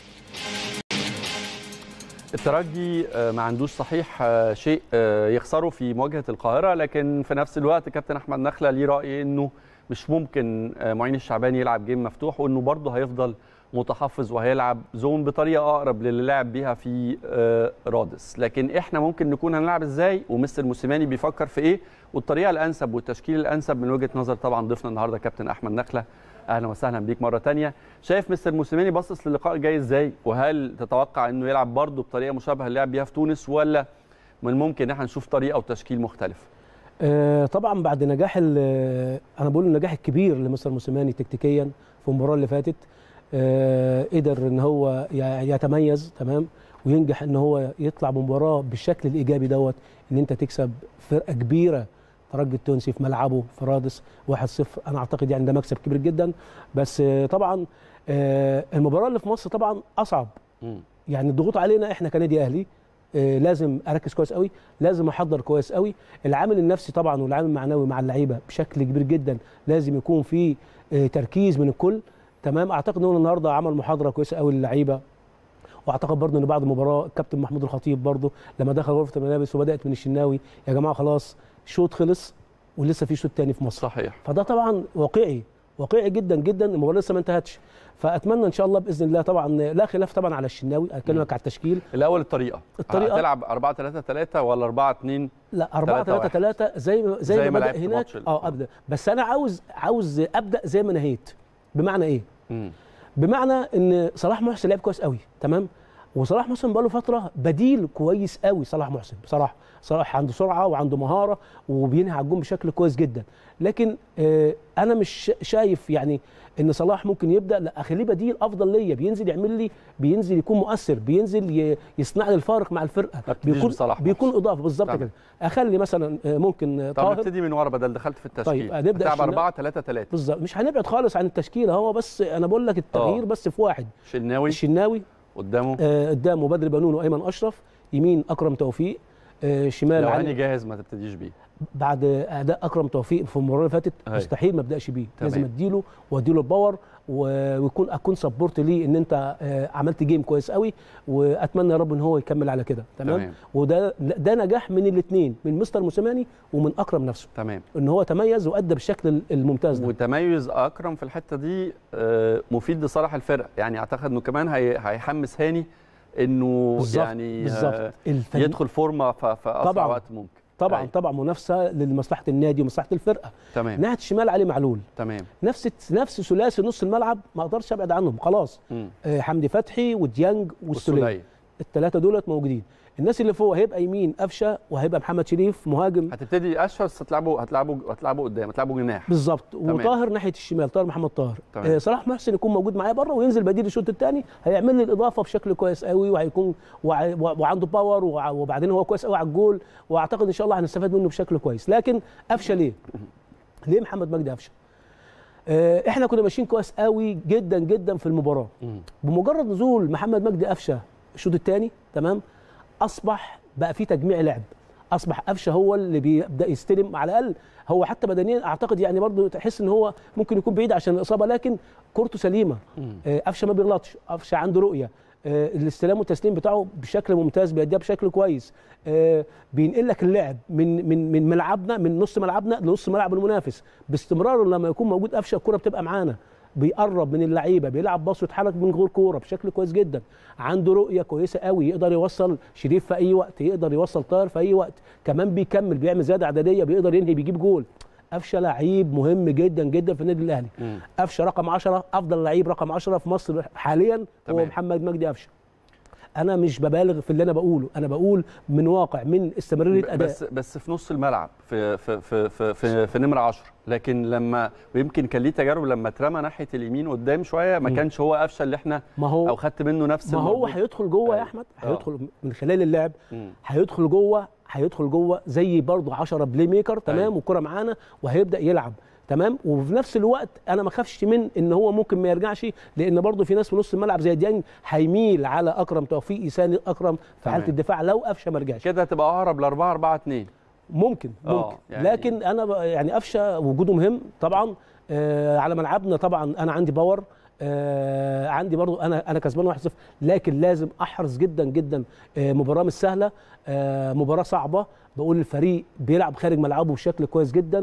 الترجي آه، ما عندوش صحيح آه، شيء آه، يخسره في مواجهه القاهره لكن في نفس الوقت كابتن احمد نخله ليه راي انه مش ممكن آه، معين الشعباني يلعب جيم مفتوح وانه برضه هيفضل متحفظ وهيلعب زون بطريقه اقرب للي لعب بيها في آه، رادس لكن احنا ممكن نكون هنلعب ازاي ومستر موسيماني بيفكر في ايه والطريقه الانسب والتشكيل الانسب من وجهه نظر طبعا ضيفنا النهارده كابتن احمد نخله اهلا وسهلا بيك مره تانية شايف مستر موسيماني باصص للقاء الجاي ازاي وهل تتوقع انه يلعب برضه بطريقه مشابهه اللي لعب بيها في تونس ولا من الممكن ان احنا نشوف طريقه وتشكيل مختلف آه، طبعا بعد نجاح ال- انا بقول النجاح الكبير لمستر موسيماني تكتيكيا في المباراه اللي فاتت آه، قدر ان هو ي- يتميز تمام وينجح ان هو يطلع بمباراه بالشكل الايجابي دوت ان انت تكسب فرقه كبيره ترجي التونسي في ملعبه في رادس 1-0 انا اعتقد يعني ده مكسب كبير جدا بس آه، طبعا آه، المباراه اللي في مصر طبعا اصعب مم. يعني الضغوط علينا احنا كنادي اهلي آه، لازم اركز كويس قوي لازم احضر كويس قوي العامل النفسي طبعا والعامل المعنوي مع اللعيبه بشكل كبير جدا لازم يكون في آه، تركيز من الكل تمام اعتقد ان هو النهارده عمل محاضره كويسه قوي للعيبه واعتقد برضه ان بعد المباراه الكابتن محمود الخطيب برضه لما دخل غرفه الملابس وبدات من الشناوي يا جماعه خلاص شوط خلص ولسه في شوط تاني في مصر صحيح فده طبعا واقعي واقعي جدا جدا المباراه لسه ما انتهتش فاتمنى ان شاء الله باذن الله طبعا لا خلاف طبعا على الشناوي اكلمك على التشكيل الاول الطريقه الطريقة- هتلعب 4 3 3 ولا 4 2 لا 4 تلاتة 3 3 زي ما زي, زي ما ما لعبت بدا هناك ماتش ال- اه ابدا بس انا عاوز عاوز ابدا زي ما نهيت بمعنى ايه؟ مم. بمعنى ان صلاح محسن لعب كويس قوي تمام وصلاح محسن بقاله فتره بديل كويس قوي صلاح محسن بصراحه صلاح عنده سرعه وعنده مهاره وبينهي على الجون بشكل كويس جدا لكن آه انا مش شايف يعني ان صلاح ممكن يبدا لا اخليه بديل افضل ليا بينزل يعمل لي بينزل يكون مؤثر بينزل ي- يصنع لي الفارق مع الفرقه ما بتبتديش بيكون بصلاح محسن. بيكون اضافه بالظبط تمام. كده اخلي مثلا آه، ممكن آه، طب طاهر نبتدي من ورا بدل دخلت في التشكيل طيب، هنبدأ هتلعب الشناوي. 4 3 3 بالظبط مش هنبعد خالص عن التشكيله هو بس انا بقول لك التغيير آه. بس في واحد شناوي الشناوي قدامه آه، قدامه بدر بنون وايمن اشرف يمين اكرم توفيق آه، شمال لو علي هاني جاهز ما تبتديش بيه بعد اداء اكرم توفيق في المباراه اللي فاتت أيوة. مستحيل ما ابداش بيه تمام. لازم اديله واديله الباور و- ويكون اكون سبورت ليه ان انت آه، عملت جيم كويس قوي واتمنى يا رب ان هو يكمل على كده تمام, تمام. وده ده نجاح من الاثنين من مستر موسيماني ومن اكرم نفسه تمام ان هو تميز وادى بالشكل الممتاز ده وتميز اكرم في الحته دي آه، مفيد لصالح الفرقه يعني اعتقد انه كمان هي- هيحمس هاني انه بالظبط يعني بالظبط آه، الفريق- يدخل فورمه ف- في اسرع طبعاً. وقت ممكن طبعا أيوة. طبعا منافسه لمصلحه النادي ومصلحه الفرقه تمام ناحيه الشمال علي معلول تمام نفس نفس ثلاثي نص الملعب ما اقدرش ابعد عنهم خلاص مم. آه، حمدي فتحي وديانج والسوليه والسولية الثلاثه دولت موجودين الناس اللي فوق هيبقى يمين قفشه وهيبقى محمد شريف مهاجم هتبتدي اشهر بس هتلعبوا هتلعبوا هتلعبوا قدام هتلعبوا جناح بالظبط تمام. وطاهر ناحيه الشمال طاهر محمد طاهر تمام. آه صلاح محسن يكون موجود معايا بره وينزل بديل الشوط الثاني هيعمل لي الاضافه بشكل كويس قوي وهيكون وع- وع- وعنده باور وع- وبعدين هو كويس قوي على الجول واعتقد ان شاء الله هنستفاد منه بشكل كويس لكن قفشه ليه؟ ليه محمد مجدي قفشه؟ آه احنا كنا ماشيين كويس قوي جدا جدا في المباراه مم. بمجرد نزول محمد مجدي قفشه الشوط الثاني تمام اصبح بقى في تجميع لعب اصبح قفشه هو اللي بيبدا يستلم على الاقل هو حتى بدنيا اعتقد يعني برضو تحس ان هو ممكن يكون بعيد عشان الاصابه لكن كورته سليمه مم. آه، قفشه ما بيغلطش قفشه عنده رؤيه آه، الاستلام والتسليم بتاعه بشكل ممتاز بيأديها بشكل كويس آه، بينقل لك اللعب من من من ملعبنا من نص ملعبنا لنص ملعب المنافس باستمرار لما يكون موجود قفشه الكره بتبقى معانا بيقرب من اللعيبه بيلعب باص ويتحرك من غير كوره بشكل كويس جدا عنده رؤيه كويسه قوي يقدر يوصل شريف في اي وقت يقدر يوصل طاهر في اي وقت كمان بيكمل بيعمل زياده عدديه بيقدر ينهي بيجيب جول قفشه لعيب مهم جدا جدا في النادي الاهلي مم. قفشه رقم 10 افضل لعيب رقم 10 في مصر حاليا هو تمام. محمد مجدي قفشه انا مش ببالغ في اللي انا بقوله انا بقول من واقع من استمراريه اداء بس بس في نص الملعب في في في في, في, في نمره 10 لكن لما ويمكن كان ليه تجارب لما اترمى ناحيه اليمين قدام شويه ما مم. كانش هو قفشه اللي احنا ما هو او خدت منه نفس ما هو المردود. هيدخل جوه يا أيوة. احمد آه. هيدخل من خلال اللعب مم. هيدخل جوه هيدخل جوه زي برضه 10 بلاي ميكر تمام أيوة. والكره معانا وهيبدا يلعب تمام وفي نفس الوقت انا ما اخافش من ان هو ممكن ما يرجعش لان برضه في ناس في نص الملعب زي ديانج هيميل على اكرم توفيق يساند اكرم في حاله تمام. الدفاع لو قفشه ما رجعش كده هتبقى اقرب ل 4 4 2 ممكن آه، ممكن يعني- لكن انا ب- يعني قفشه وجوده مهم طبعا آه على ملعبنا طبعا انا عندي باور آه عندي برضو انا انا كسبان 1-0 لكن لازم احرص جدا جدا آه مباراه مش سهله آه مباراه صعبه بقول الفريق بيلعب خارج ملعبه بشكل كويس جدا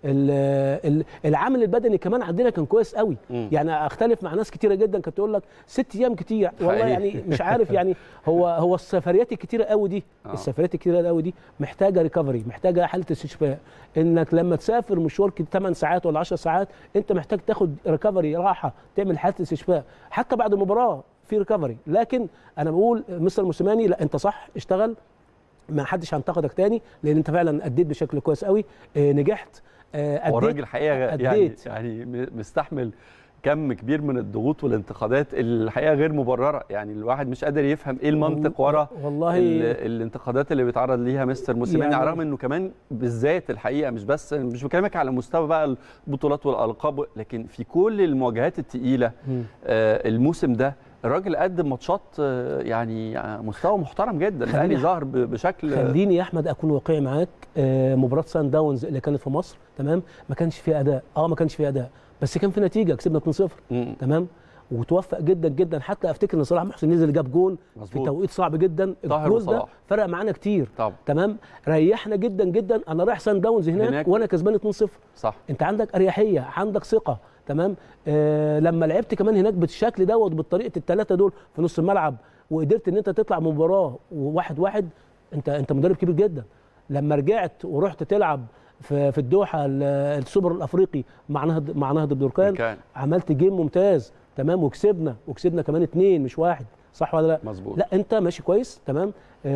ال- ال- العامل البدني كمان عندنا كان كويس قوي مم. يعني اختلف مع ناس كتيره جدا كانت تقول لك ست ايام كتير والله حقيقي. يعني مش عارف يعني هو هو السفريات الكتيره قوي دي آه. السفريات الكتيره قوي دي محتاجه ريكفري محتاجه حاله استشفاء انك لما تسافر مشوار 8 ساعات ولا 10 ساعات انت محتاج تاخد ريكفري راحه تعمل حاله استشفاء حتى بعد المباراه في ريكفري لكن انا بقول مستر موسيماني لا انت صح اشتغل ما حدش هينتقدك تاني لان انت فعلا اديت بشكل كويس قوي اه نجحت اه هو اديت الراجل الحقيقه يعني أديت. يعني م- مستحمل كم كبير من الضغوط والانتقادات اللي الحقيقه غير مبرره يعني الواحد مش قادر يفهم ايه المنطق ورا والله ال- الانتقادات اللي بيتعرض ليها مستر موسيماني يعني- على الرغم انه كمان بالذات الحقيقه مش بس مش بكلمك على مستوى بقى البطولات والالقاب لكن في كل المواجهات الثقيله مم. آه، الموسم ده الراجل قدم ماتشات آه، يعني آه، مستوى محترم جدا خليني- الاهلي ظهر ب- بشكل خليني يا احمد اكون واقعي معاك آه، مباراه سان داونز اللي كانت في مصر تمام ما كانش فيها اداء اه ما كانش فيها اداء بس كان في نتيجه كسبنا 2-0 مم. تمام وتوفق جدا جدا حتى افتكر ان صلاح محسن نزل جاب جون في مظبوط. توقيت صعب جدا طاهر الجول ده وصلاح. فرق معانا كتير طبعا تمام ريحنا جدا جدا انا رايح سان داونز هناك, هناك. هناك. وانا كسبان 2-0 صح انت عندك اريحيه عندك ثقه تمام آه لما لعبت كمان هناك بالشكل دوت بالطريقه الثلاثه دول في نص الملعب وقدرت ان انت تطلع مباراه واحد واحد انت انت مدرب كبير جدا لما رجعت ورحت تلعب في في الدوحه ال- السوبر الافريقي مع نهضه مع نهضه بركان كان عملت جيم ممتاز تمام وكسبنا وكسبنا كمان اتنين مش واحد صح ولا لا مظبوط لا انت ماشي كويس تمام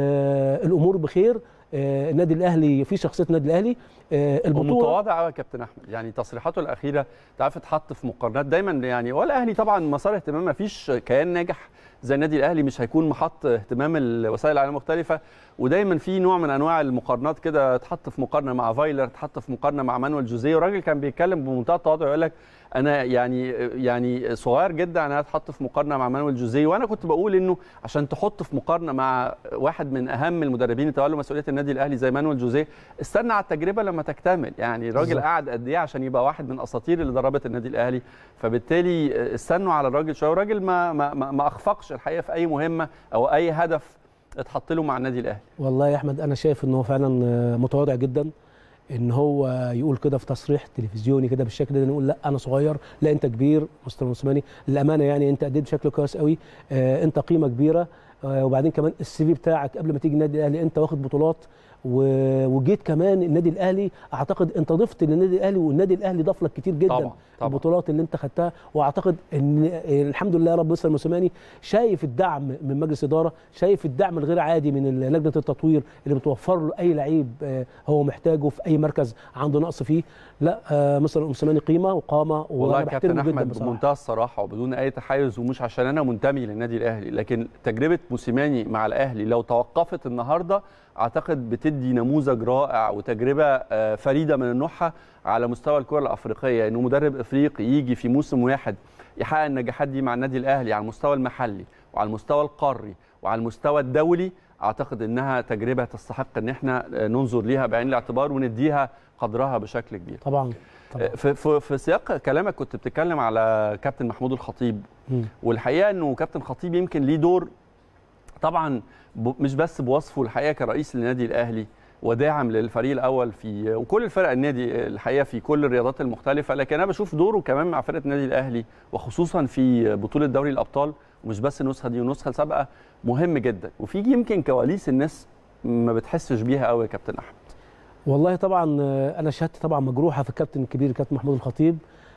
آه الامور بخير آه النادي الاهلي في شخصيه النادي الاهلي آه البطوله ومتواضع قوي يا كابتن احمد يعني تصريحاته الاخيره تعرف اتحط في مقارنات دايما يعني والاهلي طبعا مسار اهتمام ما فيش كيان ناجح زي النادي الاهلي مش هيكون محط اهتمام الوسائل الاعلام المختلفه ودايما في نوع من انواع المقارنات كده اتحط في مقارنه مع فايلر اتحط في مقارنه مع مانويل جوزيه والراجل كان بيتكلم بمنتهى التواضع يقول لك انا يعني يعني صغير جدا انها تحط في مقارنه مع مانويل جوزيه وانا كنت بقول انه عشان تحط في مقارنه مع واحد من اهم المدربين اللي تولوا مسؤوليه النادي الاهلي زي مانويل جوزيه استنى على التجربه لما تكتمل يعني الراجل بالظبط. قعد قد ايه عشان يبقى واحد من اساطير اللي دربت النادي الاهلي فبالتالي استنوا على الراجل شويه والراجل ما ما ما ما اخفقش الحقيقه في اي مهمه او اي هدف اتحط له مع النادي الاهلي والله يا احمد انا شايف ان هو فعلا آه، متواضع جدا ان هو يقول كده في تصريح تلفزيوني كده بالشكل ده نقول لا انا صغير لا انت كبير مستر موسيماني للامانه يعني انت اديت بشكل كويس قوي آه، انت قيمه كبيره آه، وبعدين كمان السي في بتاعك قبل ما تيجي النادي الاهلي انت واخد بطولات و- وجيت كمان النادي الاهلي اعتقد انت ضفت للنادي الاهلي والنادي الاهلي ضاف لك كتير جدا طبعا طبعا البطولات اللي انت خدتها واعتقد ان الحمد لله رب مستر موسيماني شايف الدعم من مجلس اداره شايف الدعم الغير عادي من لجنه التطوير اللي بتوفر له اي لعيب آه، هو محتاجه في اي مركز عنده نقص فيه لا آه، مستر موسيماني قيمه وقامه والله وانا يا كابتن بحترمه جدا احمد بصراحه بمنتهى الصراحه وبدون اي تحيز ومش عشان انا منتمي للنادي الاهلي لكن تجربه موسيماني مع الاهلي لو توقفت النهارده اعتقد بتدي نموذج رائع وتجربه آه، فريده من نوعها على مستوى الكره الافريقيه انه مدرب افريقي يجي في موسم واحد يحقق النجاحات دي مع النادي الاهلي على المستوى المحلي وعلى المستوى القاري وعلى المستوى الدولي اعتقد انها تجربه تستحق ان احنا آه، ننظر ليها بعين الاعتبار ونديها قدرها بشكل كبير طبعا طبعا في, في, في سياق كلامك كنت بتتكلم على كابتن محمود الخطيب مم. والحقيقه انه كابتن خطيب يمكن ليه دور طبعا ب- مش بس بوصفه الحقيقه كرئيس للنادي الاهلي وداعم للفريق الاول في وكل الفرق النادي الحقيقه في كل الرياضات المختلفه لكن انا بشوف دوره كمان مع فرقه النادي الاهلي وخصوصا في بطوله دوري الابطال ومش بس النسخه دي والنسخه السابقه مهم جدا وفي يمكن كواليس الناس ما بتحسش بيها قوي يا كابتن احمد والله طبعا آه، انا شهادتي طبعا مجروحه في الكابتن الكبير الكابتن محمود الخطيب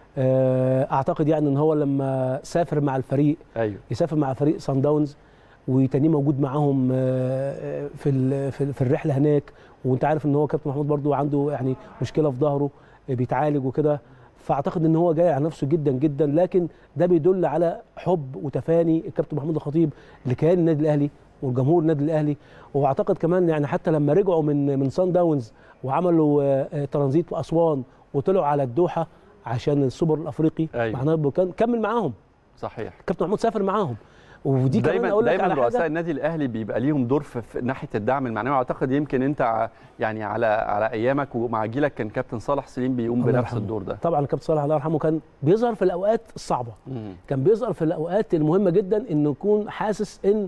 آه، اعتقد يعني ان هو لما سافر مع الفريق ايوه يسافر مع فريق سان داونز وتاني موجود معاهم آه، آه، في ال- في في الرحله هناك وانت عارف ان هو كابتن محمود برضو عنده يعني مشكله في ظهره آه، بيتعالج وكده فاعتقد ان هو جاي على نفسه جدا جدا لكن ده بيدل على حب وتفاني الكابتن محمود الخطيب لكيان النادي الاهلي والجمهور النادي الاهلي واعتقد كمان يعني حتى لما رجعوا من من سان داونز وعملوا آه، آه، ترانزيت في اسوان وطلعوا على الدوحه عشان السوبر الافريقي أيوة. مع نادي بركان كمل معاهم صحيح كابتن محمود سافر معاهم ودي كمان دايما اقول لك دايما على رؤساء حاجه النادي الاهلي بيبقى ليهم دور في, في ناحيه الدعم المعنوي اعتقد يمكن انت ع- يعني على على ايامك ومع جيلك كان كابتن صالح سليم بيقوم الله بنفس يرحمه. الدور ده طبعا الكابتن صالح الله يرحمه كان بيظهر في الاوقات الصعبه مم. كان بيظهر في الاوقات المهمه جدا انه يكون حاسس ان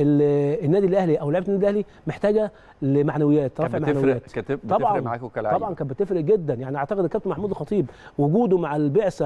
ال- النادي الاهلي او لعيبه النادي الاهلي محتاجه لمعنويات كانت رفع بتفرق معنويات كانت بتفرق طبعا معاكم كلاعب طبعا كانت بتفرق جدا يعني اعتقد الكابتن محمود الخطيب وجوده مع البعثه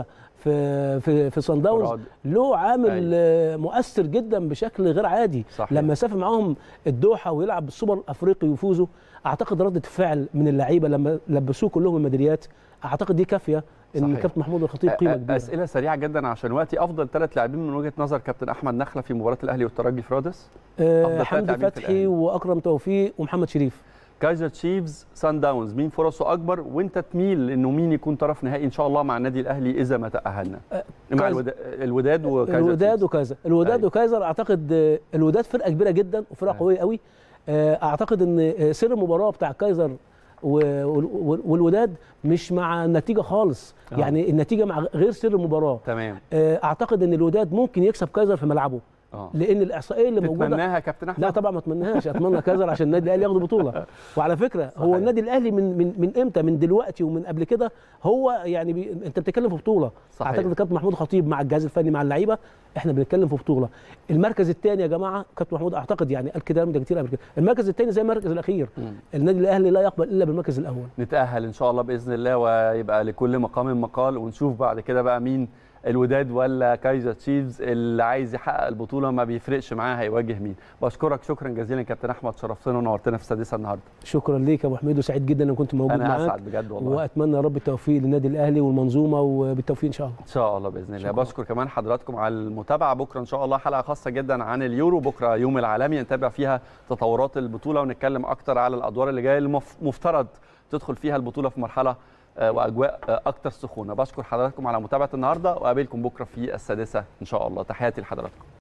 في في في صن داونز فراد. له عامل أيوة. آه، مؤثر جدا بشكل غير عادي صحيح. لما سافر معاهم الدوحه ويلعب بالسوبر الافريقي ويفوزوا اعتقد رده فعل من اللعيبه لما لبسوه كلهم الميداليات اعتقد دي كافيه ان صحيح. الكابتن محمود الخطيب أ- قيمه أ- كبيره اسئله سريعه جدا عشان وقتي افضل ثلاث لاعبين من وجهه نظر كابتن احمد نخله في مباراه الاهلي والترجي في رادس آه، أفضل ثلاث حمدي لاعبين في الأهلي. فتحي واكرم توفيق ومحمد شريف كايزر تشيفز سان داونز مين فرصه اكبر وانت تميل انه مين يكون طرف نهائي ان شاء الله مع النادي الاهلي اذا ما تاهلنا أه، مع كايزر- الودا- الوداد وكايزر الوداد تشيفز. وكايزر الوداد أيوة. وكايزر اعتقد آه، الوداد فرقه كبيره جدا وفرقه أيوة. قويه قوي آه، اعتقد ان آه، سر المباراه بتاع كايزر و- وال- والوداد مش مع النتيجه خالص آه. يعني النتيجه مع غير سر المباراه تمام آه، اعتقد ان الوداد ممكن يكسب كايزر في ملعبه اه لان الاحصائيه اللي موجوده تتمناها يا كابتن احمد لا طبعا ما اتمناهاش اتمنى كايزر عشان النادي الاهلي ياخد بطوله وعلى فكره صحيح. هو النادي الاهلي من من من امتى من دلوقتي ومن قبل كده هو يعني بي انت بتتكلم في بطوله صحيح. اعتقد كابتن محمود خطيب مع الجهاز الفني مع اللعيبه احنا بنتكلم في بطوله المركز الثاني يا جماعه كابتن محمود اعتقد يعني قال كده ده كتير قبل كده المركز الثاني زي المركز الاخير مم. النادي الاهلي لا يقبل الا بالمركز الاول نتأهل إن شاء الله بإذن الله ويبقى لكل مقام مقال ونشوف بعد كده بقى مين الوداد ولا كايزر تشيفز اللي عايز يحقق البطولة ما بيفرقش معاه هيواجه مين بشكرك شكرا جزيلا كابتن أحمد شرفتنا ونورتنا في السادسة النهاردة شكرا ليك يا ابو حميد وسعيد جدا ان كنت موجود أنا معاك أسعد بجد والله واتمنى يا رب التوفيق للنادي الاهلي والمنظومه وبالتوفيق ان شاء الله ان شاء الله باذن الله شكراً. بشكر كمان حضراتكم على المتابعه بكره ان شاء الله حلقه خاصه جدا عن اليورو بكره يوم العالمي نتابع فيها تطورات البطوله ونتكلم اكتر على الادوار اللي جايه المفترض تدخل فيها البطوله في مرحله آه، واجواء آه، اكتر سخونه بشكر حضراتكم على متابعه النهارده واقابلكم بكره في السادسه ان شاء الله تحياتي لحضراتكم